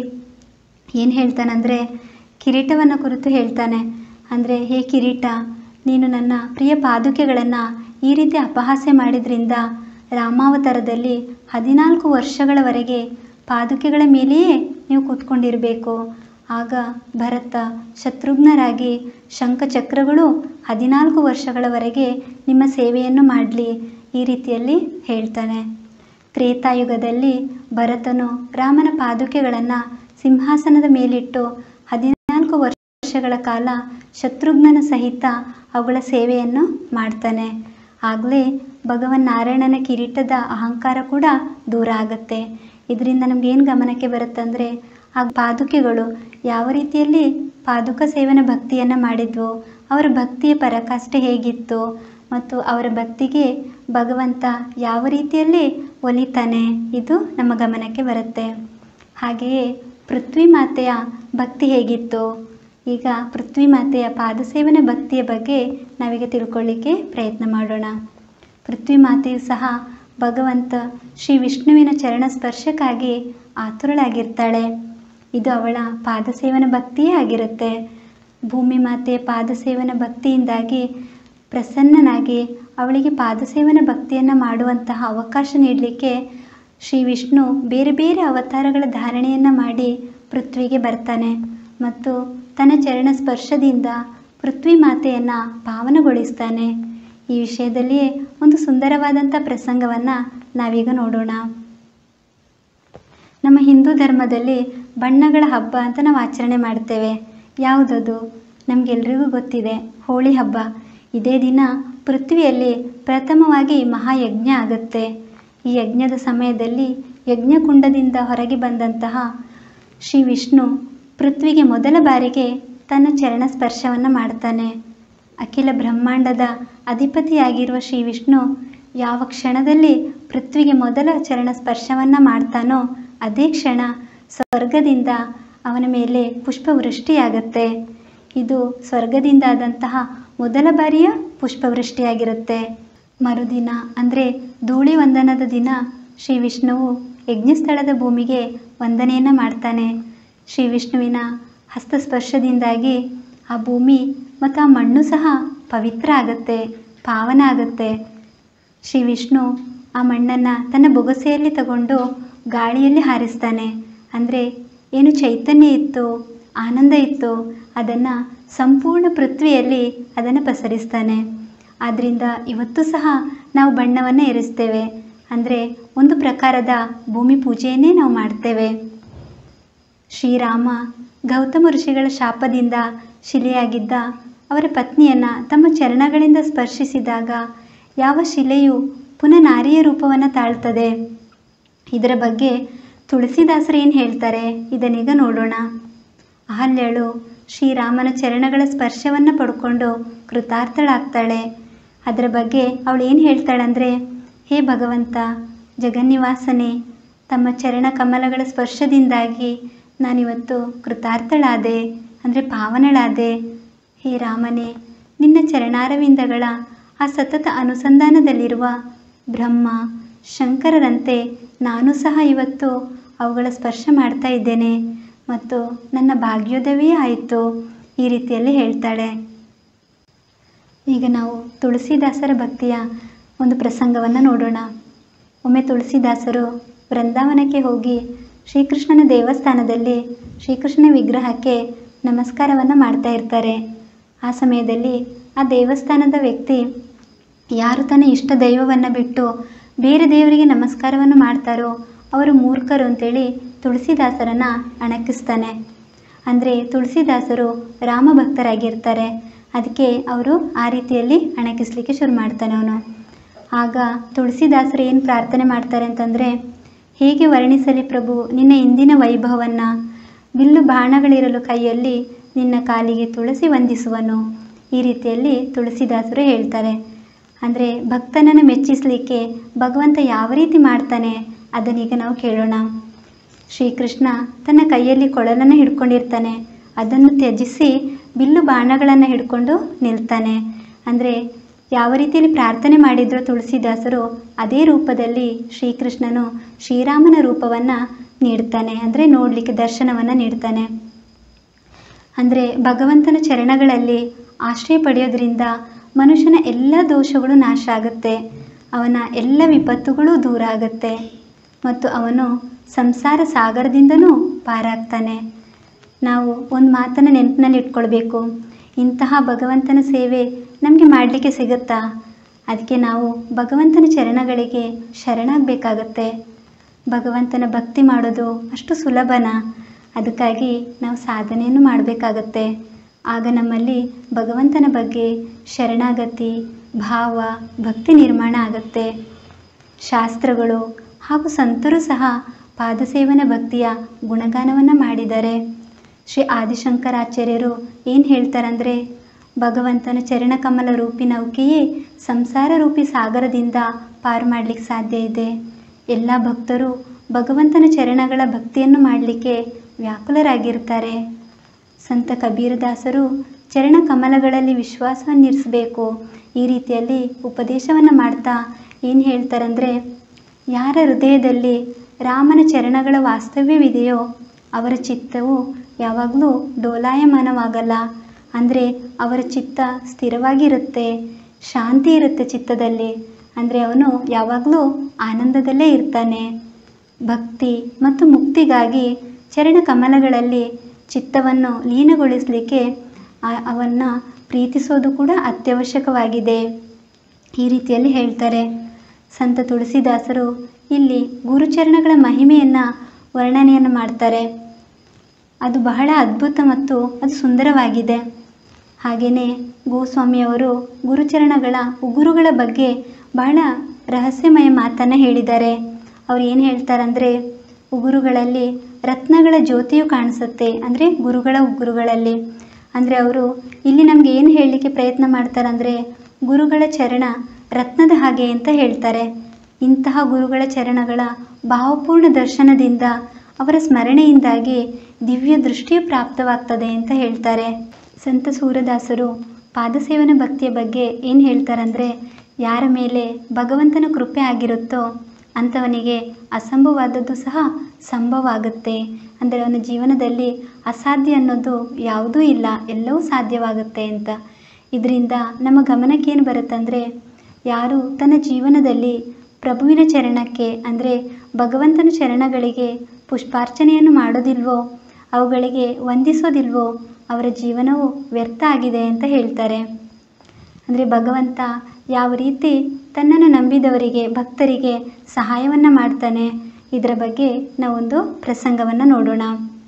ಏನು ಹೇಳ್ತಾನಂದರೆ ಕಿರೀಟವನ್ನು ಕುರಿತು ಹೇಳ್ತಾನೆ ಅಂದರೆ ಹೇ ಕಿರೀಟ ನೀನು ನನ್ನ ಪ್ರಿಯ ಪಾದುಕೆಗಳನ್ನು ಈ ರೀತಿ ಅಪಹಾಸ್ಯ ಮಾಡಿದ್ರಿಂದ ರಾಮಾವತಾರದಲ್ಲಿ ಹದಿನಾಲ್ಕು ವರ್ಷಗಳವರೆಗೆ ಪಾದುಕೆಗಳ ಮೇಲೆಯೇ ನೀವು ಕೂತ್ಕೊಂಡಿರಬೇಕು ಆಗ ಭರತ ಶತ್ರುಘ್ನರಾಗಿ ಶಂಖಚಕ್ರಗಳು ಹದಿನಾಲ್ಕು ವರ್ಷಗಳವರೆಗೆ ನಿಮ್ಮ ಸೇವೆಯನ್ನು ಮಾಡಲಿ ಈ ರೀತಿಯಲ್ಲಿ ಹೇಳ್ತಾನೆ ತ್ರೇತಾಯುಗದಲ್ಲಿ ಭರತನು ರಾಮನ ಪಾದುಕೆಗಳನ್ನು ಸಿಂಹಾಸನದ ಮೇಲಿಟ್ಟು ಹದಿನಾಲ್ಕು ವರ್ಷಗಳ ಕಾಲ ಶತ್ರುಘ್ನನ ಸಹಿತ ಅವುಗಳ ಸೇವೆಯನ್ನು ಮಾಡ್ತಾನೆ ಆಗಲೇ ಭಗವನ್ ನಾರಾಯಣನ ಕಿರೀಟದ ಅಹಂಕಾರ ಕೂಡ ದೂರ ಆಗುತ್ತೆ ಇದರಿಂದ ನಮಗೇನು ಗಮನಕ್ಕೆ ಬರುತ್ತಂದರೆ ಆ ಪಾದುಕೆಗಳು ಯಾವ ರೀತಿಯಲ್ಲಿ ಪಾದುಕ ಸೇವನ ಭಕ್ತಿಯನ್ನು ಮಾಡಿದ್ವು ಅವರ ಭಕ್ತಿಯ ಪರಾಕಾಷ್ಠೆ ಹೇಗಿತ್ತು ಮತ್ತು ಅವರ ಭಕ್ತಿಗೆ ಭಗವಂತ ಯಾವ ರೀತಿಯಲ್ಲಿ ಒಲಿತಾನೆ ಇದು ನಮ್ಮ ಗಮನಕ್ಕೆ ಬರುತ್ತೆ ಹಾಗೆಯೇ ಪೃಥ್ವಿ ಮಾತೆಯ ಭಕ್ತಿ ಹೇಗಿತ್ತು ಈಗ ಪೃಥ್ವಿ ಮಾತೆಯ ಪಾದಸೇವನ ಭಕ್ತಿಯ ಬಗ್ಗೆ ನಾವೀಗ ತಿಳ್ಕೊಳ್ಳಿಕ್ಕೆ ಪ್ರಯತ್ನ ಮಾಡೋಣ ಪೃಥ್ವಿ ಮಾತೆಯು ಸಹ ಭಗವಂತ ಶ್ರೀ ವಿಷ್ಣುವಿನ ಚರಣ ಸ್ಪರ್ಶಕ್ಕಾಗಿ ಆತುರಳಾಗಿರ್ತಾಳೆ ಇದು ಅವಳ ಪಾದಸೇವನ ಭಕ್ತಿಯೇ ಆಗಿರುತ್ತೆ ಭೂಮಿ ಮಾತೆಯ ಪಾದಸೇವನ ಭಕ್ತಿಯಿಂದಾಗಿ ಪ್ರಸನ್ನನಾಗಿ ಅವಳಿಗೆ ಪಾದಸೇವನ ಭಕ್ತಿಯನ್ನು ಮಾಡುವಂತಹ ಅವಕಾಶ ನೀಡಲಿಕ್ಕೆ ಶ್ರೀ ವಿಷ್ಣು ಬೇರೆ ಬೇರೆ ಅವತಾರಗಳ ಧಾರಣೆಯನ್ನು ಮಾಡಿ ಪೃಥ್ವಿಗೆ ಬರ್ತಾನೆ ಮತ್ತು ತನ್ನ ಚರಣ ಸ್ಪರ್ಶದಿಂದ ಪೃಥ್ವಿ ಮಾತೆಯನ್ನು ಪಾವನಗೊಳಿಸ್ತಾನೆ ಈ ವಿಷಯದಲ್ಲಿಯೇ ಒಂದು ಸುಂದರವಾದಂಥ ಪ್ರಸಂಗವನ್ನು ನಾವೀಗ ನೋಡೋಣ ನಮ್ಮ ಹಿಂದೂ ಧರ್ಮದಲ್ಲಿ ಬಣ್ಣಗಳ ಹಬ್ಬ ಅಂತ ನಾವು ಆಚರಣೆ ಮಾಡ್ತೇವೆ ಯಾವುದದು ನಮಗೆಲ್ರಿಗೂ ಗೊತ್ತಿದೆ ಹೋಳಿ ಹಬ್ಬ ಇದೇ ದಿನ ಪೃಥ್ವಿಯಲ್ಲಿ ಪ್ರಥಮವಾಗಿ ಮಹಾಯಜ್ಞ ಆಗುತ್ತೆ ಈ ಯಜ್ಞದ ಸಮಯದಲ್ಲಿ ಯಜ್ಞಕುಂಡದಿಂದ ಹೊರಗೆ ಬಂದಂತಹ ಶ್ರೀ ವಿಷ್ಣು ಪೃಥ್ವಿಗೆ ಮೊದಲ ಬಾರಿಗೆ ತನ್ನ ಚರಣ ಸ್ಪರ್ಶವನ್ನು ಮಾಡ್ತಾನೆ ಅಖಿಲ ಬ್ರಹ್ಮಾಂಡದ ಅಧಿಪತಿಯಾಗಿರುವ ಶ್ರೀ ವಿಷ್ಣು ಯಾವ ಕ್ಷಣದಲ್ಲಿ ಪೃಥ್ವಿಗೆ ಮೊದಲ ಚರಣ ಸ್ಪರ್ಶವನ್ನು ಮಾಡ್ತಾನೋ ಅದೇ ಕ್ಷಣ ಸ್ವರ್ಗದಿಂದ ಅವನ ಮೇಲೆ ಪುಷ್ಪವೃಷ್ಟಿಯಾಗತ್ತೆ ಇದು ಸ್ವರ್ಗದಿಂದ ಆದಂತಹ ಮೊದಲ ಬಾರಿಯ ಪುಷ್ಪವೃಷ್ಟಿಯಾಗಿರುತ್ತೆ ಮರುದಿನ ಅಂದರೆ ಧೂಳಿ ವಂದನದ ದಿನ ಶ್ರೀ ವಿಷ್ಣುವು ಯಜ್ಞಸ್ಥಳದ ಭೂಮಿಗೆ ವಂದನೆಯನ್ನು ಮಾಡ್ತಾನೆ ಶ್ರೀ ವಿಷ್ಣುವಿನ ಹಸ್ತಸ್ಪರ್ಶದಿಂದಾಗಿ ಆ ಭೂಮಿ ಮತ್ತು ಆ ಮಣ್ಣು ಸಹ ಪವಿತ್ರ ಆಗುತ್ತೆ ಪಾವನ ಆಗುತ್ತೆ ಶ್ರೀ ವಿಷ್ಣು ಆ ಮಣ್ಣನ್ನು ತನ್ನ ಬೊಗಸೆಯಲ್ಲಿ ತಗೊಂಡು ಗಾಳಿಯಲ್ಲಿ ಹಾರಿಸ್ತಾನೆ ಅಂದರೆ ಏನು ಚೈತನ್ಯ ಇತ್ತು ಆನಂದ ಇತ್ತು ಅದನ್ನು ಸಂಪೂರ್ಣ ಪೃಥ್ವಿಯಲ್ಲಿ ಅದನ್ನು ಪಸರಿಸ್ತಾನೆ ಆದ್ದರಿಂದ ಇವತ್ತು ಸಹ ನಾವು ಬಣ್ಣವನ್ನು ಎರಸ್ತೇವೆ ಅಂದರೆ ಒಂದು ಪ್ರಕಾರದ ಭೂಮಿ ಪೂಜೆಯನ್ನೇ ನಾವು ಮಾಡ್ತೇವೆ ಶ್ರೀರಾಮ ಗೌತಮ ಋಷಿಗಳ ಶಾಪದಿಂದ ಶಿಲೆಯಾಗಿದ್ದ ಅವರ ಪತ್ನಿಯನ್ನು ತಮ್ಮ ಚರಣಗಳಿಂದ ಸ್ಪರ್ಶಿಸಿದಾಗ ಯಾವ ಶಿಲೆಯು ಪುನಃ ನಾರಿಯ ರೂಪವನ್ನು ತಾಳ್ತದೆ ಇದರ ಬಗ್ಗೆ ತುಳಸಿದಾಸರು ಏನು ಹೇಳ್ತಾರೆ ಇದನ್ನೀಗ ನೋಡೋಣ ಅಹಲ್ಯಳು ಶ್ರೀರಾಮನ ಚರಣಗಳ ಸ್ಪರ್ಶವನ್ನು ಪಡ್ಕೊಂಡು ಕೃತಾರ್ಥಳಾಗ್ತಾಳೆ ಅದರ ಬಗ್ಗೆ ಅವಳು ಏನು ಹೇಳ್ತಾಳಂದರೆ ಹೇ ಭಗವಂತ ಜಗನ್ನಿವಾಸನೆ ತಮ್ಮ ಚರಣ ಕಮಲಗಳ ಸ್ಪರ್ಶದಿಂದಾಗಿ ನಾನಿವತ್ತು ಕೃತಾರ್ಥಳಾದೆ ಅಂದರೆ ಪಾವನಳಾದೆ ಹೇ ರಾಮನೇ ನಿನ್ನ ಚರಣಾರವಿಂದಗಳ ಆ ಸತತ ಅನುಸಂಧಾನದಲ್ಲಿರುವ ಬ್ರಹ್ಮ ಶಂಕರರಂತೆ ನಾನು ಸಹ ಇವತ್ತು ಅವುಗಳ ಸ್ಪರ್ಶ ಮಾಡ್ತಾ ಇದ್ದೇನೆ ಮತ್ತು ನನ್ನ ಭಾಗ್ಯೋದಯವೇ ಆಯಿತು ಈ ರೀತಿಯಲ್ಲಿ ಹೇಳ್ತಾಳೆ ಈಗ ನಾವು ತುಳಸಿದಾಸರ ಭಕ್ತಿಯ ಒಂದು ಪ್ರಸಂಗವನ್ನು ನೋಡೋಣ ಒಮ್ಮೆ ತುಳಸಿದಾಸರು ವೃಂದಾವನಕ್ಕೆ ಹೋಗಿ ಶ್ರೀಕೃಷ್ಣನ ದೇವಸ್ಥಾನದಲ್ಲಿ ಶ್ರೀಕೃಷ್ಣನ ವಿಗ್ರಹಕ್ಕೆ ನಮಸ್ಕಾರವನ್ನು ಮಾಡ್ತಾ ಇರ್ತಾರೆ ಆ ಸಮಯದಲ್ಲಿ ಆ ದೇವಸ್ಥಾನದ ವ್ಯಕ್ತಿ ಯಾರು ತನ್ನ ಇಷ್ಟ ದೈವವನ್ನು ಬಿಟ್ಟು ಬೇರೆ ದೇವರಿಗೆ ನಮಸ್ಕಾರವನ್ನು ಮಾಡ್ತಾರೋ ಅವರು ಮೂರ್ಖರು ಅಂತೇಳಿ ತುಳಸಿದಾಸರನ್ನು ಅಣಕಿಸ್ತಾನೆ ಅಂದರೆ ತುಳಸಿದಾಸರು ರಾಮ ಭಕ್ತರಾಗಿರ್ತಾರೆ ಅದಕ್ಕೆ ಅವರು ಆ ರೀತಿಯಲ್ಲಿ ಅಣಕಿಸ್ಲಿಕ್ಕೆ ಶುರು ಮಾಡ್ತಾನೆ ಅವನು ಆಗ ತುಳಸಿದಾಸರು ಏನು ಪ್ರಾರ್ಥನೆ ಮಾಡ್ತಾರೆ ಅಂತಂದರೆ ಹೇಗೆ ವರ್ಣಿಸಲಿ ಪ್ರಭು ನಿನ್ನ ಇಂದಿನ ವೈಭವವನ್ನು ಬಿಲ್ಲು ಬಾಣಗಳಿರಲು ಕೈಯಲ್ಲಿ ನಿನ್ನ ಕಾಲಿಗೆ ತುಳಸಿ ವಂದಿಸುವನು ಈ ರೀತಿಯಲ್ಲಿ ತುಳಸಿದಾಸರು ಹೇಳ್ತಾರೆ ಅಂದರೆ ಭಕ್ತನನ್ನು ಮೆಚ್ಚಿಸಲಿಕ್ಕೆ ಭಗವಂತ ಯಾವ ರೀತಿ ಮಾಡ್ತಾನೆ ಅದನ್ನೀಗ ನಾವು ಕೇಳೋಣ ಶ್ರೀಕೃಷ್ಣ ತನ್ನ ಕೈಯಲ್ಲಿ ಕೊಳಲನ್ನು ಹಿಡ್ಕೊಂಡಿರ್ತಾನೆ ಅದನ್ನು ತ್ಯಜಿಸಿ ಬಿಲ್ಲು ಬಾಣಗಳನ್ನು ಹಿಡ್ಕೊಂಡು ನಿಲ್ತಾನೆ ಅಂದರೆ ಯಾವ ರೀತಿಯಲ್ಲಿ ಪ್ರಾರ್ಥನೆ ಮಾಡಿದ್ರೋ ತುಳಸಿದಾಸರು ಅದೇ ರೂಪದಲ್ಲಿ ಶ್ರೀಕೃಷ್ಣನು ಶ್ರೀರಾಮನ ರೂಪವನ್ನು ನೀಡ್ತಾನೆ ಅಂದರೆ ನೋಡಲಿಕ್ಕೆ ದರ್ಶನವನ್ನು ನೀಡ್ತಾನೆ ಅಂದರೆ ಭಗವಂತನ ಚರಣಗಳಲ್ಲಿ ಆಶ್ರಯ ಪಡೆಯೋದ್ರಿಂದ ಮನುಷ್ಯನ ಎಲ್ಲ ದೋಷಗಳು ನಾಶ ಆಗುತ್ತೆ ಅವನ ಎಲ್ಲ ವಿಪತ್ತುಗಳು ದೂರ ಆಗುತ್ತೆ ಮತ್ತು ಅವನು ಸಂಸಾರ ಸಾಗರದಿಂದನೂ ಪಾರಾಗ್ತಾನೆ ನಾವು ಒಂದು ಮಾತನ್ನು ನೆನಪಿನಲ್ಲಿ ಇಟ್ಕೊಳ್ಬೇಕು ಇಂತಹ ಭಗವಂತನ ಸೇವೆ ನಮಗೆ ಮಾಡಲಿಕ್ಕೆ ಸಿಗುತ್ತಾ ಅದಕ್ಕೆ ನಾವು ಭಗವಂತನ ಚರಣಗಳಿಗೆ ಶರಣಾಗಬೇಕಾಗತ್ತೆ ಭಗವಂತನ ಭಕ್ತಿ ಮಾಡೋದು ಅಷ್ಟು ಸುಲಭನಾ ಅದಕ್ಕಾಗಿ ನಾವು ಸಾಧನೆಯನ್ನು ಮಾಡಬೇಕಾಗತ್ತೆ ಆಗ ನಮ್ಮಲ್ಲಿ ಭಗವಂತನ ಬಗ್ಗೆ ಶರಣಾಗತಿ ಭಾವ ಭಕ್ತಿ ನಿರ್ಮಾಣ ಆಗುತ್ತೆ ಶಾಸ್ತ್ರಗಳು ಹಾಗೂ ಸಂತರು ಸಹ ಪಾದಸೇವನ ಭಕ್ತಿಯ ಗುಣಗಾನವನ್ನು ಮಾಡಿದ್ದಾರೆ ಶ್ರೀ ಆದಿಶಂಕರಾಚಾರ್ಯರು ಏನು ಹೇಳ್ತಾರಂದರೆ ಭಗವಂತನ ಚರಣಕಮಲ ರೂಪಿ ನೌಕೆಯೇ ಸಂಸಾರ ರೂಪಿ ಸಾಗರದಿಂದ ಪಾರು ಮಾಡಲಿಕ್ಕೆ ಸಾಧ್ಯ ಇದೆ ಎಲ್ಲ ಭಕ್ತರು ಭಗವಂತನ ಚರಣಗಳ ಭಕ್ತಿಯನ್ನು ಮಾಡಲಿಕ್ಕೆ ವ್ಯಾಕುಲರಾಗಿರ್ತಾರೆ ಸಂತ ಕಬೀರದಾಸರು ಚರಣ ಕಮಲಗಳಲ್ಲಿ ವಿಶ್ವಾಸವನ್ನಿರಿಸಬೇಕು ಈ ರೀತಿಯಲ್ಲಿ ಉಪದೇಶವನ್ನು ಮಾಡ್ತಾ ಏನು ಹೇಳ್ತಾರಂದರೆ ಯಾರ ಹೃದಯದಲ್ಲಿ ರಾಮನ ಚರಣಗಳ ವಾಸ್ತವ್ಯವಿದೆಯೋ ಅವರ ಚಿತ್ತವು ಯಾವಾಗಲೂ ಡೋಲಾಯಮಾನವಾಗಲ್ಲ ಅಂದರೆ ಅವರ ಚಿತ್ತ ಸ್ಥಿರವಾಗಿರುತ್ತೆ ಶಾಂತಿ ಇರುತ್ತೆ ಚಿತ್ತದಲ್ಲಿ ಅಂದರೆ ಅವನು ಯಾವಾಗಲೂ ಆನಂದದಲ್ಲೇ ಇರ್ತಾನೆ ಭಕ್ತಿ ಮತ್ತು ಮುಕ್ತಿಗಾಗಿ ಚರಣ ಕಮಲಗಳಲ್ಲಿ ಚಿತ್ತವನ್ನು ಲೀನಗೊಳಿಸಲಿಕ್ಕೆ ಅವನ್ನು ಪ್ರೀತಿಸೋದು ಕೂಡ ಅತ್ಯವಶ್ಯಕವಾಗಿದೆ ಈ ರೀತಿಯಲ್ಲಿ ಹೇಳ್ತಾರೆ ಸಂತ ತುಳಸಿದಾಸರು ಇಲ್ಲಿ ಗುರುಚರಣಗಳ ಮಹಿಮೆಯನ್ನು ವರ್ಣನೆಯನ್ನು ಮಾಡ್ತಾರೆ ಅದು ಬಹಳ ಅದ್ಭುತ ಮತ್ತು ಅದು ಸುಂದರವಾಗಿದೆ ಹಾಗೆಯೇ ಗೋಸ್ವಾಮಿಯವರು ಗುರುಚರಣಗಳ ಉಗುರುಗಳ ಬಗ್ಗೆ ಬಹಳ ರಹಸ್ಯಮಯ ಮಾತನ್ನು ಹೇಳಿದ್ದಾರೆ ಅವ್ರು ಏನು ಹೇಳ್ತಾರಂದರೆ ಉಗುರುಗಳಲ್ಲಿ ರತ್ನಗಳ ಜ್ಯೋತಿಯು ಕಾಣಿಸುತ್ತೆ ಅಂದರೆ ಗುರುಗಳ ಉಗುರುಗಳಲ್ಲಿ ಅಂದರೆ ಅವರು ಇಲ್ಲಿ ನಮಗೆ ಏನು ಹೇಳಲಿಕ್ಕೆ ಪ್ರಯತ್ನ ಮಾಡ್ತಾರಂದರೆ ಗುರುಗಳ ಚರಣ ರತ್ನದ ಹಾಗೆ ಅಂತ ಹೇಳ್ತಾರೆ ಇಂತಹ ಗುರುಗಳ ಚರಣಗಳ ಭಾವಪೂರ್ಣ ದರ್ಶನದಿಂದ ಅವರ ಸ್ಮರಣೆಯಿಂದಾಗಿ ದಿವ್ಯ ದೃಷ್ಟಿಯು ಪ್ರಾಪ್ತವಾಗ್ತದೆ ಅಂತ ಹೇಳ್ತಾರೆ ಸಂತ ಸೂರದಾಸರು ಪಾದಸೇವನ ಭಕ್ತಿಯ ಬಗ್ಗೆ ಏನು ಹೇಳ್ತಾರಂದರೆ ಯಾರ ಮೇಲೆ ಭಗವಂತನ ಕೃಪೆ ಆಗಿರುತ್ತೋ ಅಂಥವನಿಗೆ ಅಸಂಭವವಾದದ್ದು ಸಹ ಸಂಭವ ಆಗುತ್ತೆ ಅಂದರೆ ಅವನ ಜೀವನದಲ್ಲಿ ಅಸಾಧ್ಯ ಅನ್ನೋದು ಯಾವುದೂ ಇಲ್ಲ ಎಲ್ಲವೂ ಸಾಧ್ಯವಾಗುತ್ತೆ ಅಂತ ಇದರಿಂದ ನಮ್ಮ ಗಮನಕ್ಕೇನು ಬರುತ್ತಂದರೆ ಯಾರು ತನ್ನ ಜೀವನದಲ್ಲಿ ಪ್ರಭುವಿನ ಚರಣಕ್ಕೆ ಅಂದರೆ ಭಗವಂತನ ಚರಣಗಳಿಗೆ ಪುಷ್ಪಾರ್ಚನೆಯನ್ನು ಮಾಡೋದಿಲ್ವೋ ಅವುಗಳಿಗೆ ವಂದಿಸೋದಿಲ್ವೋ ಅವರ ಜೀವನವು ವ್ಯರ್ಥ ಆಗಿದೆ ಅಂತ ಹೇಳ್ತಾರೆ ಅಂದರೆ ಭಗವಂತ ಯಾವ ರೀತಿ ತನ್ನನ್ನು ನಂಬಿದವರಿಗೆ ಭಕ್ತರಿಗೆ ಸಹಾಯವನ್ನು ಮಾಡ್ತಾನೆ ಇದರ ಬಗ್ಗೆ ನಾವೊಂದು ಪ್ರಸಂಗವನ್ನು ನೋಡೋಣ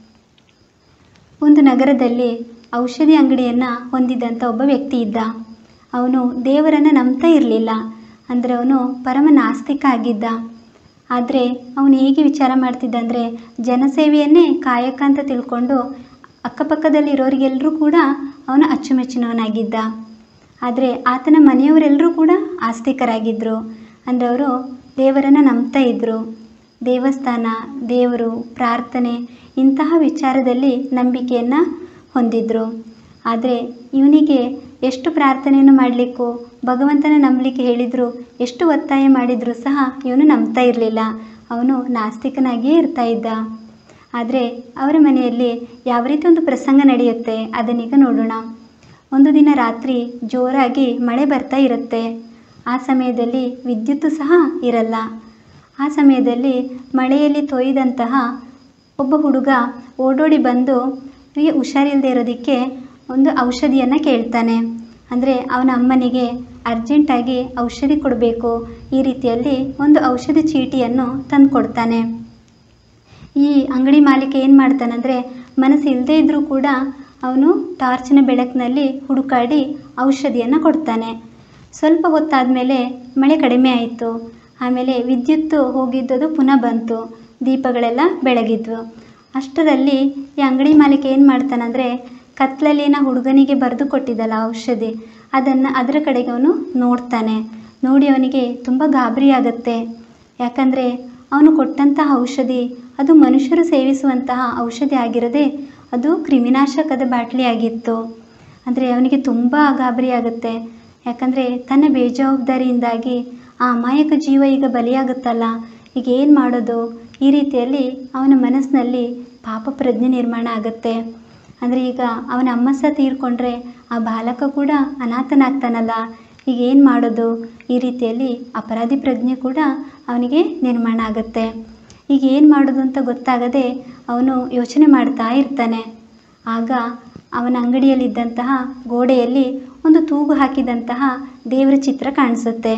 ಒಂದು ನಗರದಲ್ಲಿ ಔಷಧಿ ಅಂಗಡಿಯನ್ನು ಹೊಂದಿದ್ದಂಥ ಒಬ್ಬ ವ್ಯಕ್ತಿ ಇದ್ದ ಅವನು ದೇವರನ್ನು ನಂಬ್ತಾ ಇರಲಿಲ್ಲ ಅಂದರೆ ಅವನು ಪರಮ ನಾಸ್ತಿಕ ಆಗಿದ್ದ ಆದರೆ ಅವನು ಹೇಗೆ ವಿಚಾರ ಮಾಡ್ತಿದ್ದ ಅಂದರೆ ಜನಸೇವೆಯನ್ನೇ ಕಾಯಕ ಅಂತ ತಿಳ್ಕೊಂಡು ಅಕ್ಕಪಕ್ಕದಲ್ಲಿರೋರಿಗೆಲ್ಲರೂ ಕೂಡ ಅವನು ಅಚ್ಚುಮೆಚ್ಚಿನವನಾಗಿದ್ದ ಆದರೆ ಆತನ ಮನೆಯವರೆಲ್ಲರೂ ಕೂಡ ಆಸ್ತಿಕರಾಗಿದ್ದರು ಅಂದರೆ ಅವರು ದೇವರನ್ನು ನಂಬ್ತಾ ಇದ್ದರು ದೇವಸ್ಥಾನ ದೇವರು ಪ್ರಾರ್ಥನೆ ಇಂತಹ ವಿಚಾರದಲ್ಲಿ ನಂಬಿಕೆಯನ್ನು ಹೊಂದಿದ್ರು ಆದರೆ ಇವನಿಗೆ ಎಷ್ಟು ಪ್ರಾರ್ಥನೆಯನ್ನು ಮಾಡಲಿಕ್ಕೂ ಭಗವಂತನ ನಂಬಲಿಕ್ಕೆ ಹೇಳಿದರು ಎಷ್ಟು ಒತ್ತಾಯ ಮಾಡಿದರೂ ಸಹ ಇವನು ನಂಬ್ತಾ ಇರಲಿಲ್ಲ ಅವನು ನಾಸ್ತಿಕನಾಗಿಯೇ ಇರ್ತಾ ಇದ್ದ ಆದರೆ ಅವರ ಮನೆಯಲ್ಲಿ ಯಾವ ರೀತಿ ಒಂದು ಪ್ರಸಂಗ ನಡೆಯುತ್ತೆ ಅದನ್ನೀಗ ನೋಡೋಣ ಒಂದು ದಿನ ರಾತ್ರಿ ಜೋರಾಗಿ ಮಳೆ ಬರ್ತಾ ಇರುತ್ತೆ ಆ ಸಮಯದಲ್ಲಿ ವಿದ್ಯುತ್ತು ಸಹ ಇರಲ್ಲ ಆ ಸಮಯದಲ್ಲಿ ಮಳೆಯಲ್ಲಿ ತೊಯ್ದಂತಹ ಒಬ್ಬ ಹುಡುಗ ಓಡೋಡಿ ಬಂದು ಇವನಿಗೆ ಹುಷಾರಿಲ್ಲದೆ ಇರೋದಕ್ಕೆ ಒಂದು ಔಷಧಿಯನ್ನು ಕೇಳ್ತಾನೆ ಅಂದರೆ ಅವನ ಅಮ್ಮನಿಗೆ ಅರ್ಜೆಂಟಾಗಿ ಔಷಧಿ ಕೊಡಬೇಕು ಈ ರೀತಿಯಲ್ಲಿ ಒಂದು ಔಷಧಿ ಚೀಟಿಯನ್ನು ತಂದು ಕೊಡ್ತಾನೆ ಈ ಅಂಗಡಿ ಮಾಲೀಕ ಏನು ಮಾಡ್ತಾನಂದರೆ ಮನಸ್ಸು ಇಲ್ಲದೇ ಇದ್ದರೂ ಕೂಡ ಅವನು ಟಾರ್ಚಿನ ಬೆಳಕಿನಲ್ಲಿ ಹುಡುಕಾಡಿ ಔಷಧಿಯನ್ನು ಕೊಡ್ತಾನೆ ಸ್ವಲ್ಪ ಹೊತ್ತಾದಮೇಲೆ ಮಳೆ ಕಡಿಮೆ ಆಯಿತು ಆಮೇಲೆ ವಿದ್ಯುತ್ತು ಹೋಗಿದ್ದದು ಪುನಃ ಬಂತು ದೀಪಗಳೆಲ್ಲ ಬೆಳಗಿದ್ವು ಅಷ್ಟರಲ್ಲಿ ಈ ಅಂಗಡಿ ಮಾಲೀಕ ಏನು ಮಾಡ್ತಾನಂದರೆ ಕತ್ಲಲ್ಲಿನ ಹುಡುಗನಿಗೆ ಬರೆದು ಕೊಟ್ಟಿದ್ದಲ್ಲ ಔಷಧಿ ಅದನ್ನು ಅದರ ಕಡೆಗೆ ಅವನು ನೋಡ್ತಾನೆ ನೋಡಿ ಅವನಿಗೆ ತುಂಬ ಗಾಬರಿ ಆಗುತ್ತೆ ಯಾಕಂದರೆ ಅವನು ಕೊಟ್ಟಂತಹ ಔಷಧಿ ಅದು ಮನುಷ್ಯರು ಸೇವಿಸುವಂತಹ ಔಷಧಿ ಆಗಿರದೆ ಅದು ಕ್ರಿಮಿನಾಶಕದ ಬಾಟ್ಲಿ ಆಗಿತ್ತು ಅಂದರೆ ಅವನಿಗೆ ತುಂಬ ಗಾಬರಿ ಆಗುತ್ತೆ ಯಾಕಂದರೆ ತನ್ನ ಬೇಜವಾಬ್ದಾರಿಯಿಂದಾಗಿ ಆ ಅಮಾಯಕ ಜೀವ ಈಗ ಬಲಿಯಾಗುತ್ತಲ್ಲ ಈಗ ಏನು ಮಾಡೋದು ಈ ರೀತಿಯಲ್ಲಿ ಅವನ ಮನಸ್ಸಿನಲ್ಲಿ ಪಾಪ ಪ್ರಜ್ಞೆ ನಿರ್ಮಾಣ ಆಗುತ್ತೆ ಅಂದರೆ ಈಗ ಅವನ ಅಮ್ಮ ಸಹ ತೀರ್ಕೊಂಡ್ರೆ ಆ ಬಾಲಕ ಕೂಡ ಅನಾಥನಾಗ್ತಾನಲ್ಲ ಈಗ ಏನು ಮಾಡೋದು ಈ ರೀತಿಯಲ್ಲಿ ಅಪರಾಧಿ ಪ್ರಜ್ಞೆ ಕೂಡ ಅವನಿಗೆ ನಿರ್ಮಾಣ ಆಗುತ್ತೆ ಈಗ ಏನು ಮಾಡೋದು ಅಂತ ಗೊತ್ತಾಗದೆ ಅವನು ಯೋಚನೆ ಮಾಡ್ತಾ ಇರ್ತಾನೆ ಆಗ ಅವನ ಅಂಗಡಿಯಲ್ಲಿದ್ದಂತಹ ಗೋಡೆಯಲ್ಲಿ ಒಂದು ತೂಗು ಹಾಕಿದಂತಹ ದೇವರ ಚಿತ್ರ ಕಾಣಿಸುತ್ತೆ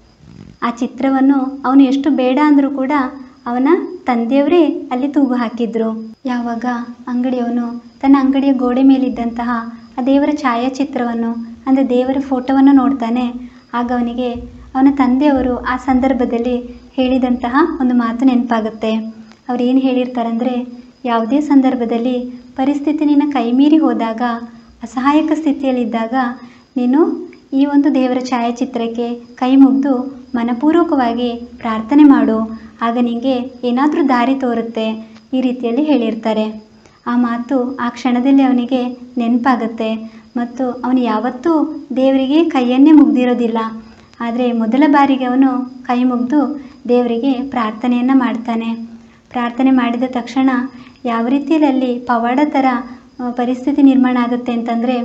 ಆ ಚಿತ್ರವನ್ನು ಅವನು ಎಷ್ಟು ಬೇಡ ಅಂದರೂ ಕೂಡ ಅವನ ತಂದೆಯವರೇ ಅಲ್ಲಿ ತೂಗು ಹಾಕಿದ್ರು ಯಾವಾಗ ಅಂಗಡಿಯವನು ತನ್ನ ಅಂಗಡಿಯ ಗೋಡೆ ಮೇಲಿದ್ದಂತಹ ಆ ದೇವರ ಛಾಯಾಚಿತ್ರವನ್ನು ಅಂದರೆ ದೇವರ ಫೋಟೋವನ್ನು ನೋಡ್ತಾನೆ ಆಗ ಅವನಿಗೆ ಅವನ ತಂದೆಯವರು ಆ ಸಂದರ್ಭದಲ್ಲಿ ಹೇಳಿದಂತಹ ಒಂದು ಮಾತು ನೆನಪಾಗುತ್ತೆ ಅವ್ರು ಏನು ಹೇಳಿರ್ತಾರಂದರೆ ಯಾವುದೇ ಸಂದರ್ಭದಲ್ಲಿ ಪರಿಸ್ಥಿತಿ ನಿನ್ನ ಕೈಮೀರಿ ಹೋದಾಗ ಅಸಹಾಯಕ ಸ್ಥಿತಿಯಲ್ಲಿದ್ದಾಗ ನೀನು ಈ ಒಂದು ದೇವರ ಛಾಯಾಚಿತ್ರಕ್ಕೆ ಕೈ ಮುಗಿದು ಮನಪೂರ್ವಕವಾಗಿ ಪ್ರಾರ್ಥನೆ ಮಾಡು ಆಗ ನಿನಗೆ ಏನಾದರೂ ದಾರಿ ತೋರುತ್ತೆ ಈ ರೀತಿಯಲ್ಲಿ ಹೇಳಿರ್ತಾರೆ ಆ ಮಾತು ಆ ಕ್ಷಣದಲ್ಲಿ ಅವನಿಗೆ ನೆನಪಾಗುತ್ತೆ ಮತ್ತು ಅವನು ಯಾವತ್ತೂ ದೇವರಿಗೆ ಕೈಯನ್ನೇ ಮುಗ್ದಿರೋದಿಲ್ಲ ಆದರೆ ಮೊದಲ ಬಾರಿಗೆ ಅವನು ಕೈ ಮುಗಿದು ದೇವರಿಗೆ ಪ್ರಾರ್ಥನೆಯನ್ನು ಮಾಡ್ತಾನೆ ಪ್ರಾರ್ಥನೆ ಮಾಡಿದ ತಕ್ಷಣ ಯಾವ ರೀತಿಯಲ್ಲಿ ಪವಾಡ ಥರ ಆ, ಪರಿಸ್ಥಿತಿ ನಿರ್ಮಾಣ ಆಗುತ್ತೆ ಅಂತಂದರೆ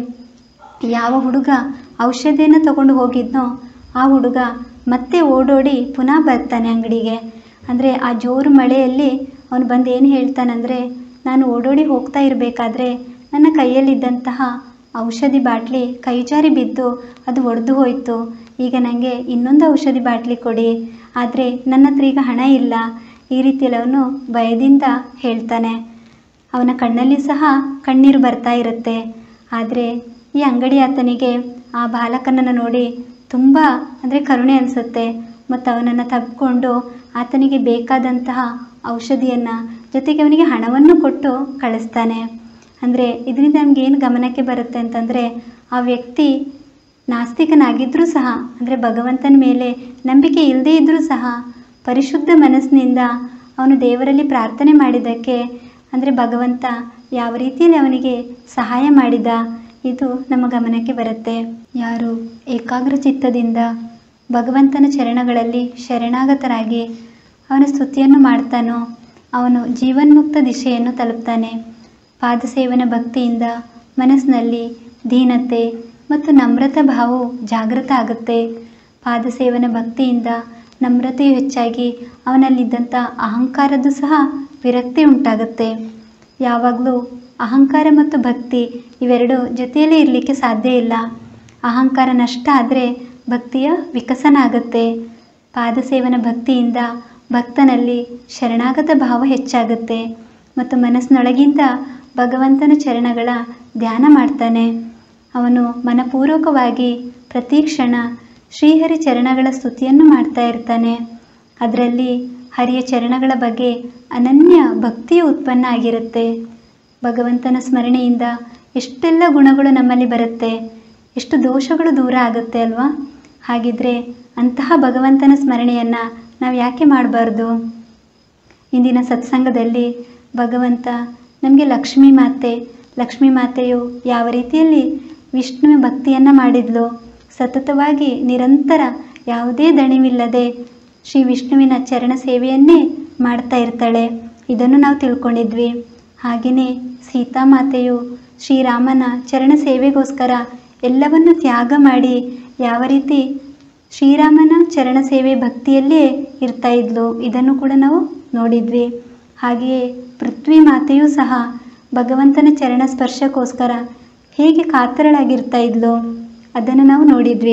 ಯಾವ ಹುಡುಗ ಔಷಧಿಯನ್ನು ತಗೊಂಡು ಹೋಗಿದ್ನೋ ಆ ಹುಡುಗ ಮತ್ತೆ ಓಡೋಡಿ ಪುನಃ ಬರ್ತಾನೆ ಅಂಗಡಿಗೆ ಅಂದರೆ ಆ ಜೋರು ಮಳೆಯಲ್ಲಿ ಅವನು ಬಂದು ಏನು ಹೇಳ್ತಾನಂದರೆ ನಾನು ಓಡೋಡಿ ಹೋಗ್ತಾ ಇರಬೇಕಾದ್ರೆ ನನ್ನ ಕೈಯಲ್ಲಿದ್ದಂತಹ ಔಷಧಿ ಬಾಟ್ಲಿ ಕೈ ಜಾರಿ ಬಿದ್ದು ಅದು ಒಡೆದು ಹೋಯಿತು ಈಗ ನನಗೆ ಇನ್ನೊಂದು ಔಷಧಿ ಬಾಟ್ಲಿ ಕೊಡಿ ಆದರೆ ನನ್ನ ಹತ್ರ ಈಗ ಹಣ ಇಲ್ಲ ಈ ರೀತಿಯಲ್ಲಿ ಅವನು ಭಯದಿಂದ ಹೇಳ್ತಾನೆ ಅವನ ಕಣ್ಣಲ್ಲಿ ಸಹ ಕಣ್ಣೀರು ಬರ್ತಾ ಇರುತ್ತೆ ಆದರೆ ಈ ಅಂಗಡಿ ಆತನಿಗೆ ಆ ಬಾಲಕನನ್ನು ನೋಡಿ ತುಂಬ ಅಂದರೆ ಕರುಣೆ ಅನಿಸುತ್ತೆ ಮತ್ತು ಅವನನ್ನು ತಬ್ಕೊಂಡು ಆತನಿಗೆ ಬೇಕಾದಂತಹ ಔಷಧಿಯನ್ನು ಜೊತೆಗೆ ಅವನಿಗೆ ಹಣವನ್ನು ಕೊಟ್ಟು ಕಳಿಸ್ತಾನೆ ಅಂದರೆ ಇದರಿಂದ ನಮ್ಗೆ ಏನು ಗಮನಕ್ಕೆ ಬರುತ್ತೆ ಅಂತಂದರೆ ಆ ವ್ಯಕ್ತಿ ನಾಸ್ತಿಕನಾಗಿದ್ದರೂ ಸಹ ಅಂದರೆ ಭಗವಂತನ ಮೇಲೆ ನಂಬಿಕೆ ಇಲ್ಲದೇ ಇದ್ದರೂ ಸಹ ಪರಿಶುದ್ಧ ಮನಸ್ಸಿನಿಂದ ಅವನು ದೇವರಲ್ಲಿ ಪ್ರಾರ್ಥನೆ ಮಾಡಿದ್ದಕ್ಕೆ ಅಂದರೆ ಭಗವಂತ ಯಾವ ರೀತಿಯಲ್ಲಿ ಅವನಿಗೆ ಸಹಾಯ ಮಾಡಿದ ಇದು ನಮ್ಮ ಗಮನಕ್ಕೆ ಬರುತ್ತೆ ಯಾರು ಏಕಾಗ್ರ ಚಿತ್ತದಿಂದ ಭಗವಂತನ ಚರಣಗಳಲ್ಲಿ ಶರಣಾಗತರಾಗಿ ಅವನ ಸ್ತುತಿಯನ್ನು ಮಾಡ್ತಾನೋ ಅವನು ಜೀವನ್ಮುಕ್ತ ದಿಶೆಯನ್ನು ತಲುಪ್ತಾನೆ ಪಾದಸೇವನ ಭಕ್ತಿಯಿಂದ ಮನಸ್ಸಿನಲ್ಲಿ ದೀನತೆ ಮತ್ತು ನಮ್ರತಾ ಭಾವವು ಜಾಗೃತ ಆಗುತ್ತೆ ಪಾದಸೇವನ ಭಕ್ತಿಯಿಂದ ನಮ್ರತೆಯು ಹೆಚ್ಚಾಗಿ ಅವನಲ್ಲಿದ್ದಂಥ ಅಹಂಕಾರದ್ದು ಸಹ ವಿರಕ್ತಿ ಉಂಟಾಗುತ್ತೆ ಯಾವಾಗಲೂ ಅಹಂಕಾರ ಮತ್ತು ಭಕ್ತಿ ಇವೆರಡು ಜೊತೆಯಲ್ಲೇ ಇರಲಿಕ್ಕೆ ಸಾಧ್ಯ ಇಲ್ಲ ಅಹಂಕಾರ ನಷ್ಟ ಆದರೆ ಭಕ್ತಿಯ ವಿಕಸನ ಆಗುತ್ತೆ ಪಾದಸೇವನ ಭಕ್ತಿಯಿಂದ ಭಕ್ತನಲ್ಲಿ ಶರಣಾಗತ ಭಾವ ಹೆಚ್ಚಾಗುತ್ತೆ ಮತ್ತು ಮನಸ್ಸಿನೊಳಗಿಂದ ಭಗವಂತನ ಚರಣಗಳ ಧ್ಯಾನ ಮಾಡ್ತಾನೆ ಅವನು ಮನಪೂರ್ವಕವಾಗಿ ಪ್ರತಿ ಕ್ಷಣ ಶ್ರೀಹರಿ ಚರಣಗಳ ಸ್ತುತಿಯನ್ನು ಮಾಡ್ತಾ ಇರ್ತಾನೆ ಅದರಲ್ಲಿ ಹರಿಯ ಚರಣಗಳ ಬಗ್ಗೆ ಅನನ್ಯ ಭಕ್ತಿಯು ಉತ್ಪನ್ನ ಆಗಿರುತ್ತೆ ಭಗವಂತನ ಸ್ಮರಣೆಯಿಂದ ಎಷ್ಟೆಲ್ಲ ಗುಣಗಳು ನಮ್ಮಲ್ಲಿ ಬರುತ್ತೆ ಎಷ್ಟು ದೋಷಗಳು ದೂರ ಆಗುತ್ತೆ ಅಲ್ವಾ ಹಾಗಿದ್ರೆ ಅಂತಹ ಭಗವಂತನ ಸ್ಮರಣೆಯನ್ನು ನಾವು ಯಾಕೆ ಮಾಡಬಾರ್ದು ಇಂದಿನ ಸತ್ಸಂಗದಲ್ಲಿ ಭಗವಂತ ನಮಗೆ ಲಕ್ಷ್ಮೀ ಮಾತೆ ಲಕ್ಷ್ಮೀ ಮಾತೆಯು ಯಾವ ರೀತಿಯಲ್ಲಿ ವಿಷ್ಣುವಿನ ಭಕ್ತಿಯನ್ನು ಮಾಡಿದ್ಲು ಸತತವಾಗಿ ನಿರಂತರ ಯಾವುದೇ ದಣಿವಿಲ್ಲದೆ ಶ್ರೀ ವಿಷ್ಣುವಿನ ಚರಣ ಸೇವೆಯನ್ನೇ ಮಾಡ್ತಾ ಇರ್ತಾಳೆ ಇದನ್ನು ನಾವು ತಿಳ್ಕೊಂಡಿದ್ವಿ ಹಾಗೆಯೇ ಸೀತಾಮಾತೆಯು ಶ್ರೀರಾಮನ ಚರಣ ಸೇವೆಗೋಸ್ಕರ ಎಲ್ಲವನ್ನು ತ್ಯಾಗ ಮಾಡಿ ಯಾವ ರೀತಿ ಶ್ರೀರಾಮನ ಚರಣ ಸೇವೆ ಭಕ್ತಿಯಲ್ಲೇ ಇರ್ತಾ ಇದ್ಲು ಇದನ್ನು ಕೂಡ ನಾವು ನೋಡಿದ್ವಿ ಹಾಗೆಯೇ ಪೃಥ್ವಿ ಮಾತೆಯೂ ಸಹ ಭಗವಂತನ ಚರಣ ಸ್ಪರ್ಶಕ್ಕೋಸ್ಕರ ಹೇಗೆ ಕಾತರಳಾಗಿರ್ತಾ ಇದ್ಲು ಅದನ್ನು ನಾವು ನೋಡಿದ್ವಿ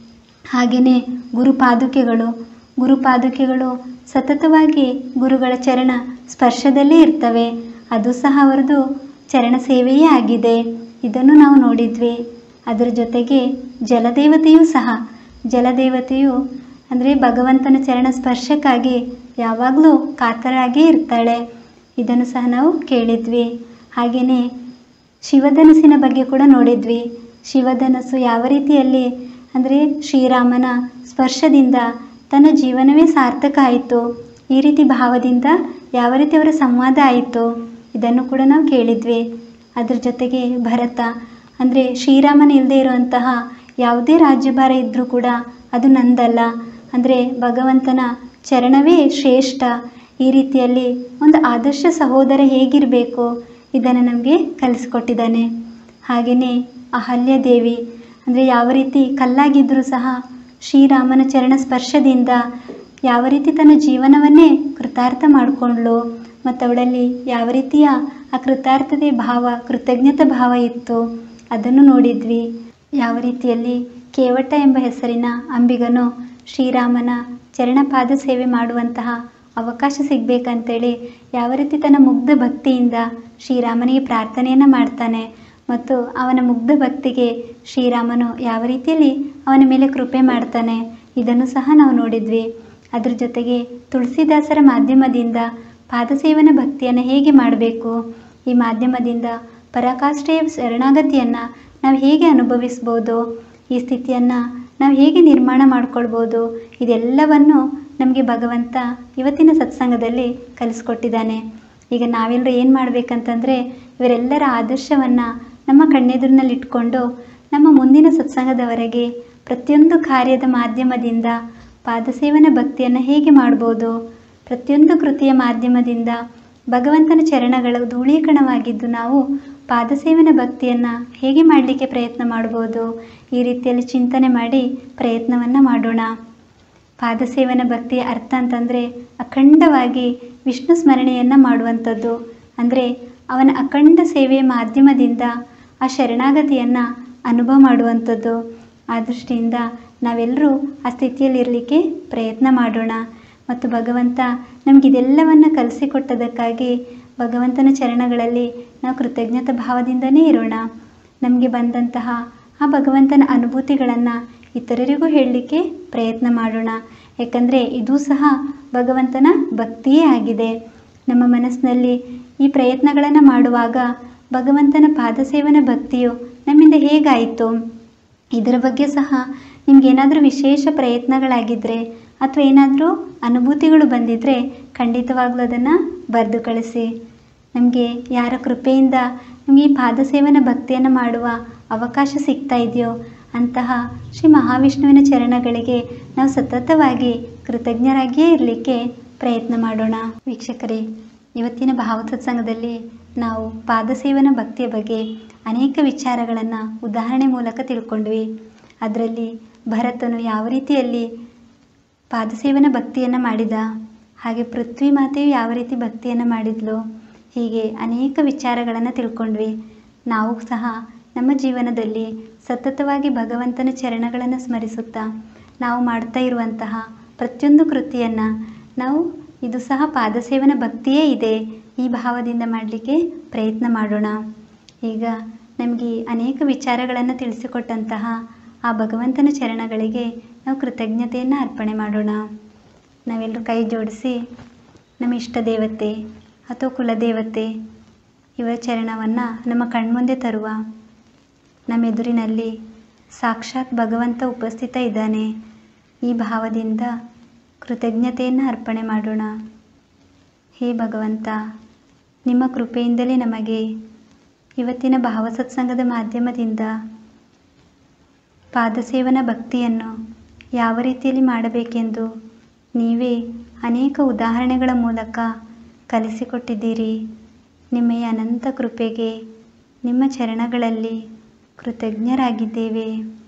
ಹಾಗೆಯೇ ಗುರುಪಾದುಕೆಗಳು ಗುರುಪಾದುಕೆಗಳು ಸತತವಾಗಿ ಗುರುಗಳ ಚರಣ ಸ್ಪರ್ಶದಲ್ಲೇ ಇರ್ತವೆ ಅದು ಸಹ ಅವರದು ಚರಣ ಸೇವೆಯೇ ಆಗಿದೆ ಇದನ್ನು ನಾವು ನೋಡಿದ್ವಿ ಅದರ ಜೊತೆಗೆ ಜಲದೇವತೆಯೂ ಸಹ ಜಲದೇವತೆಯು ಅಂದರೆ ಭಗವಂತನ ಚರಣ ಸ್ಪರ್ಶಕ್ಕಾಗಿ ಯಾವಾಗಲೂ ಕಾತರಾಗೇ ಇರ್ತಾಳೆ ಇದನ್ನು ಸಹ ನಾವು ಕೇಳಿದ್ವಿ ಹಾಗೆಯೇ ಶಿವಧನಸ್ಸಿನ ಬಗ್ಗೆ ಕೂಡ ನೋಡಿದ್ವಿ ಶಿವಧನಸ್ಸು ಯಾವ ರೀತಿಯಲ್ಲಿ ಅಂದರೆ ಶ್ರೀರಾಮನ ಸ್ಪರ್ಶದಿಂದ ತನ್ನ ಜೀವನವೇ ಸಾರ್ಥಕ ಆಯಿತು ಈ ರೀತಿ ಭಾವದಿಂದ ಯಾವ ರೀತಿ ಅವರ ಸಂವಾದ ಆಯಿತು ಇದನ್ನು ಕೂಡ ನಾವು ಕೇಳಿದ್ವಿ ಅದ್ರ ಜೊತೆಗೆ ಭರತ ಅಂದರೆ ಶ್ರೀರಾಮನ ಇಲ್ಲದೆ ಇರುವಂತಹ ಯಾವುದೇ ರಾಜ್ಯಭಾರ ಇದ್ದರೂ ಕೂಡ ಅದು ನಂದಲ್ಲ ಅಂದರೆ ಭಗವಂತನ ಚರಣವೇ ಶ್ರೇಷ್ಠ ಈ ರೀತಿಯಲ್ಲಿ ಒಂದು ಆದರ್ಶ ಸಹೋದರ ಹೇಗಿರಬೇಕು ಇದನ್ನು ನಮಗೆ ಕಲಿಸ್ಕೊಟ್ಟಿದ್ದಾನೆ ಹಾಗೆಯೇ ಅಹಲ್ಯ ದೇವಿ ಅಂದರೆ ಯಾವ ರೀತಿ ಕಲ್ಲಾಗಿದ್ದರೂ ಸಹ ಶ್ರೀರಾಮನ ಚರಣ ಸ್ಪರ್ಶದಿಂದ ಯಾವ ರೀತಿ ತನ್ನ ಜೀವನವನ್ನೇ ಕೃತಾರ್ಥ ಮಾಡಿಕೊಂಡ್ಳು ಮತ್ತು ಅವಳಲ್ಲಿ ಯಾವ ರೀತಿಯ ಆ ಕೃತಾರ್ಥತೆ ಭಾವ ಕೃತಜ್ಞತಾ ಭಾವ ಇತ್ತು ಅದನ್ನು ನೋಡಿದ್ವಿ ಯಾವ ರೀತಿಯಲ್ಲಿ ಕೇವಟ ಎಂಬ ಹೆಸರಿನ ಅಂಬಿಗನು ಶ್ರೀರಾಮನ ಚರಣಪಾದ ಸೇವೆ ಮಾಡುವಂತಹ ಅವಕಾಶ ಸಿಗಬೇಕಂತೇಳಿ ಯಾವ ರೀತಿ ತನ್ನ ಮುಗ್ಧ ಭಕ್ತಿಯಿಂದ ಶ್ರೀರಾಮನಿಗೆ ಪ್ರಾರ್ಥನೆಯನ್ನು ಮಾಡ್ತಾನೆ ಮತ್ತು ಅವನ ಮುಗ್ಧ ಭಕ್ತಿಗೆ ಶ್ರೀರಾಮನು ಯಾವ ರೀತಿಯಲ್ಲಿ ಅವನ ಮೇಲೆ ಕೃಪೆ ಮಾಡ್ತಾನೆ ಇದನ್ನು ಸಹ ನಾವು ನೋಡಿದ್ವಿ ಅದ್ರ ಜೊತೆಗೆ ತುಳಸಿದಾಸರ ಮಾಧ್ಯಮದಿಂದ ಪಾದಸೇವನ ಭಕ್ತಿಯನ್ನು ಹೇಗೆ ಮಾಡಬೇಕು ಈ ಮಾಧ್ಯಮದಿಂದ ಪರಾಕಾಷ್ಠೆಯ ಶರಣಾಗತಿಯನ್ನು ನಾವು ಹೇಗೆ ಅನುಭವಿಸ್ಬೋದು ಈ ಸ್ಥಿತಿಯನ್ನು ನಾವು ಹೇಗೆ ನಿರ್ಮಾಣ ಮಾಡ್ಕೊಳ್ಬೋದು ಇದೆಲ್ಲವನ್ನು ನಮಗೆ ಭಗವಂತ ಇವತ್ತಿನ ಸತ್ಸಂಗದಲ್ಲಿ ಕಲಿಸ್ಕೊಟ್ಟಿದ್ದಾನೆ ಈಗ ನಾವೆಲ್ಲರೂ ಏನು ಮಾಡಬೇಕಂತಂದರೆ ಇವರೆಲ್ಲರ ಆದರ್ಶವನ್ನು ನಮ್ಮ ಕಣ್ಣೆದುರಿನಲ್ಲಿ ಇಟ್ಕೊಂಡು ನಮ್ಮ ಮುಂದಿನ ಸತ್ಸಂಗದವರೆಗೆ ಪ್ರತಿಯೊಂದು ಕಾರ್ಯದ ಮಾಧ್ಯಮದಿಂದ ಪಾದಸೇವನ ಭಕ್ತಿಯನ್ನು ಹೇಗೆ ಮಾಡ್ಬೋದು ಪ್ರತಿಯೊಂದು ಕೃತಿಯ ಮಾಧ್ಯಮದಿಂದ ಭಗವಂತನ ಚರಣಗಳ ಧೂಳೀಕಣವಾಗಿದ್ದು ನಾವು ಪಾದಸೇವನ ಭಕ್ತಿಯನ್ನು ಹೇಗೆ ಮಾಡಲಿಕ್ಕೆ ಪ್ರಯತ್ನ ಮಾಡ್ಬೋದು ಈ ರೀತಿಯಲ್ಲಿ ಚಿಂತನೆ ಮಾಡಿ ಪ್ರಯತ್ನವನ್ನು ಮಾಡೋಣ ಪಾದಸೇವನ ಭಕ್ತಿಯ ಅರ್ಥ ಅಂತಂದರೆ ಅಖಂಡವಾಗಿ ವಿಷ್ಣು ಸ್ಮರಣೆಯನ್ನು ಮಾಡುವಂಥದ್ದು ಅಂದರೆ ಅವನ ಅಖಂಡ ಸೇವೆಯ ಮಾಧ್ಯಮದಿಂದ ಆ ಶರಣಾಗತಿಯನ್ನು ಅನುಭವ ಮಾಡುವಂಥದ್ದು ಆ ದೃಷ್ಟಿಯಿಂದ ನಾವೆಲ್ಲರೂ ಆ ಸ್ಥಿತಿಯಲ್ಲಿರಲಿಕ್ಕೆ ಪ್ರಯತ್ನ ಮಾಡೋಣ ಮತ್ತು ಭಗವಂತ ನಮಗಿದೆಲ್ಲವನ್ನು ಕಲಿಸಿಕೊಟ್ಟದಕ್ಕಾಗಿ ಭಗವಂತನ ಚರಣಗಳಲ್ಲಿ ನಾವು ಕೃತಜ್ಞತಾ ಭಾವದಿಂದನೇ ಇರೋಣ ನಮಗೆ ಬಂದಂತಹ ಆ ಭಗವಂತನ ಅನುಭೂತಿಗಳನ್ನು ಇತರರಿಗೂ ಹೇಳಲಿಕ್ಕೆ ಪ್ರಯತ್ನ ಮಾಡೋಣ ಯಾಕಂದರೆ ಇದೂ ಸಹ ಭಗವಂತನ ಭಕ್ತಿಯೇ ಆಗಿದೆ ನಮ್ಮ ಮನಸ್ಸಿನಲ್ಲಿ ಈ ಪ್ರಯತ್ನಗಳನ್ನು ಮಾಡುವಾಗ ಭಗವಂತನ ಪಾದಸೇವನ ಭಕ್ತಿಯು ನಮ್ಮಿಂದ ಹೇಗಾಯಿತು ಇದರ ಬಗ್ಗೆ ಸಹ ನಿಮಗೇನಾದರೂ ವಿಶೇಷ ಪ್ರಯತ್ನಗಳಾಗಿದ್ದರೆ ಅಥವಾ ಏನಾದರೂ ಅನುಭೂತಿಗಳು ಬಂದಿದ್ದರೆ ಖಂಡಿತವಾಗ್ಲೂ ಅದನ್ನು ಬರೆದು ಕಳಿಸಿ ನಮಗೆ ಯಾರ ಕೃಪೆಯಿಂದ ನಮಗೆ ಈ ಪಾದಸೇವನ ಭಕ್ತಿಯನ್ನು ಮಾಡುವ ಅವಕಾಶ ಸಿಗ್ತಾ ಇದೆಯೋ ಅಂತಹ ಶ್ರೀ ಮಹಾವಿಷ್ಣುವಿನ ಚರಣಗಳಿಗೆ ನಾವು ಸತತವಾಗಿ ಕೃತಜ್ಞರಾಗಿಯೇ ಇರಲಿಕ್ಕೆ ಪ್ರಯತ್ನ ಮಾಡೋಣ ವೀಕ್ಷಕರೇ ಇವತ್ತಿನ ಭಾವಸತ್ಸಂಗದಲ್ಲಿ ನಾವು ಪಾದಸೇವನ ಭಕ್ತಿಯ ಬಗ್ಗೆ ಅನೇಕ ವಿಚಾರಗಳನ್ನು ಉದಾಹರಣೆ ಮೂಲಕ ತಿಳ್ಕೊಂಡ್ವಿ ಅದರಲ್ಲಿ ಭರತನು ಯಾವ ರೀತಿಯಲ್ಲಿ ಪಾದಸೇವನ ಭಕ್ತಿಯನ್ನು ಮಾಡಿದ ಹಾಗೆ ಪೃಥ್ವಿ ಮಾತೆಯು ಯಾವ ರೀತಿ ಭಕ್ತಿಯನ್ನು ಮಾಡಿದ್ಲು ಹೀಗೆ ಅನೇಕ ವಿಚಾರಗಳನ್ನು ತಿಳ್ಕೊಂಡ್ವಿ ನಾವು ಸಹ ನಮ್ಮ ಜೀವನದಲ್ಲಿ ಸತತವಾಗಿ ಭಗವಂತನ ಚರಣಗಳನ್ನು ಸ್ಮರಿಸುತ್ತಾ ನಾವು ಮಾಡ್ತಾ ಇರುವಂತಹ ಪ್ರತಿಯೊಂದು ಕೃತಿಯನ್ನು ನಾವು ಇದು ಸಹ ಪಾದಸೇವನ ಭಕ್ತಿಯೇ ಇದೆ ಈ ಭಾವದಿಂದ ಮಾಡಲಿಕ್ಕೆ ಪ್ರಯತ್ನ ಮಾಡೋಣ ಈಗ ನಮಗೆ ಅನೇಕ ವಿಚಾರಗಳನ್ನು ತಿಳಿಸಿಕೊಟ್ಟಂತಹ ಆ ಭಗವಂತನ ಚರಣಗಳಿಗೆ ನಾವು ಕೃತಜ್ಞತೆಯನ್ನು ಅರ್ಪಣೆ ಮಾಡೋಣ ನಾವೆಲ್ಲರೂ ಕೈ ಜೋಡಿಸಿ ನಮ್ಮ ಇಷ್ಟ ದೇವತೆ ಅಥವಾ ಕುಲದೇವತೆ ಇವರ ಚರಣವನ್ನು ನಮ್ಮ ಕಣ್ಮುಂದೆ ತರುವ ನಮ್ಮ ಎದುರಿನಲ್ಲಿ ಸಾಕ್ಷಾತ್ ಭಗವಂತ ಉಪಸ್ಥಿತ ಇದ್ದಾನೆ ಈ ಭಾವದಿಂದ ಕೃತಜ್ಞತೆಯನ್ನು ಅರ್ಪಣೆ ಮಾಡೋಣ ಹೇ ಭಗವಂತ ನಿಮ್ಮ ಕೃಪೆಯಿಂದಲೇ ನಮಗೆ ಇವತ್ತಿನ ಭಾವಸತ್ಸಂಗದ ಮಾಧ್ಯಮದಿಂದ ಪಾದಸೇವನ ಭಕ್ತಿಯನ್ನು ಯಾವ ರೀತಿಯಲ್ಲಿ ಮಾಡಬೇಕೆಂದು ನೀವೇ ಅನೇಕ ಉದಾಹರಣೆಗಳ ಮೂಲಕ ಕಲಿಸಿಕೊಟ್ಟಿದ್ದೀರಿ ನಿಮ್ಮ ಈ ಅನಂತ ಕೃಪೆಗೆ ನಿಮ್ಮ ಚರಣಗಳಲ್ಲಿ ಕೃತಜ್ಞರಾಗಿದ್ದೇವೆ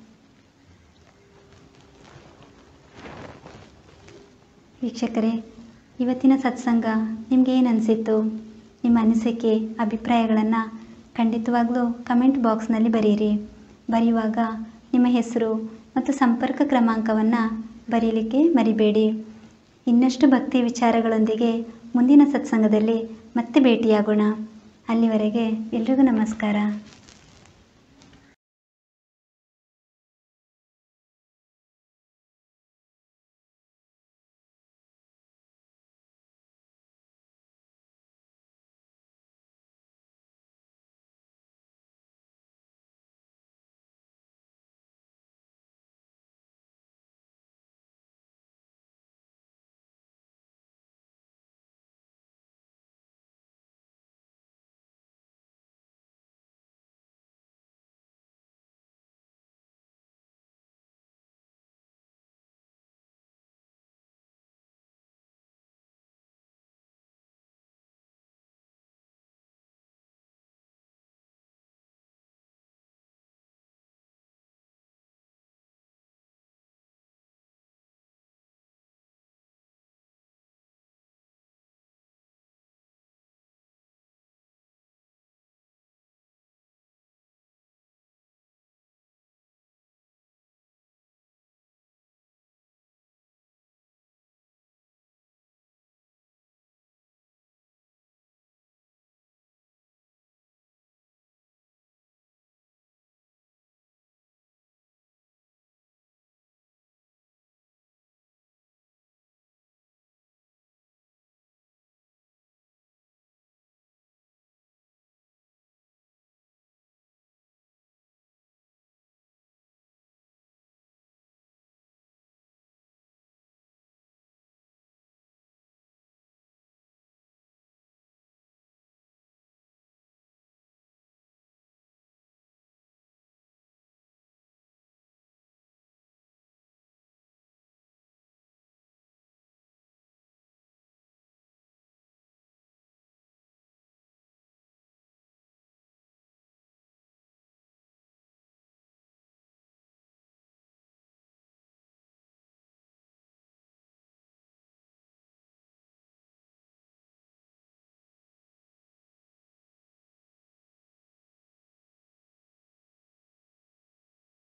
ವೀಕ್ಷಕರೇ ಇವತ್ತಿನ ಸತ್ಸಂಗ ನಿಮ್ಗೆ ಏನು ಅನಿಸಿತ್ತು ನಿಮ್ಮ ಅನಿಸಿಕೆ ಅಭಿಪ್ರಾಯಗಳನ್ನು ಖಂಡಿತವಾಗ್ಲೂ ಕಮೆಂಟ್ ಬಾಕ್ಸ್ನಲ್ಲಿ ಬರೆಯಿರಿ ಬರೆಯುವಾಗ ನಿಮ್ಮ ಹೆಸರು ಮತ್ತು ಸಂಪರ್ಕ ಕ್ರಮಾಂಕವನ್ನು ಬರೀಲಿಕ್ಕೆ ಮರಿಬೇಡಿ ಇನ್ನಷ್ಟು ಭಕ್ತಿ ವಿಚಾರಗಳೊಂದಿಗೆ ಮುಂದಿನ ಸತ್ಸಂಗದಲ್ಲಿ ಮತ್ತೆ ಭೇಟಿಯಾಗೋಣ ಅಲ್ಲಿವರೆಗೆ ಎಲ್ರಿಗೂ ನಮಸ್ಕಾರ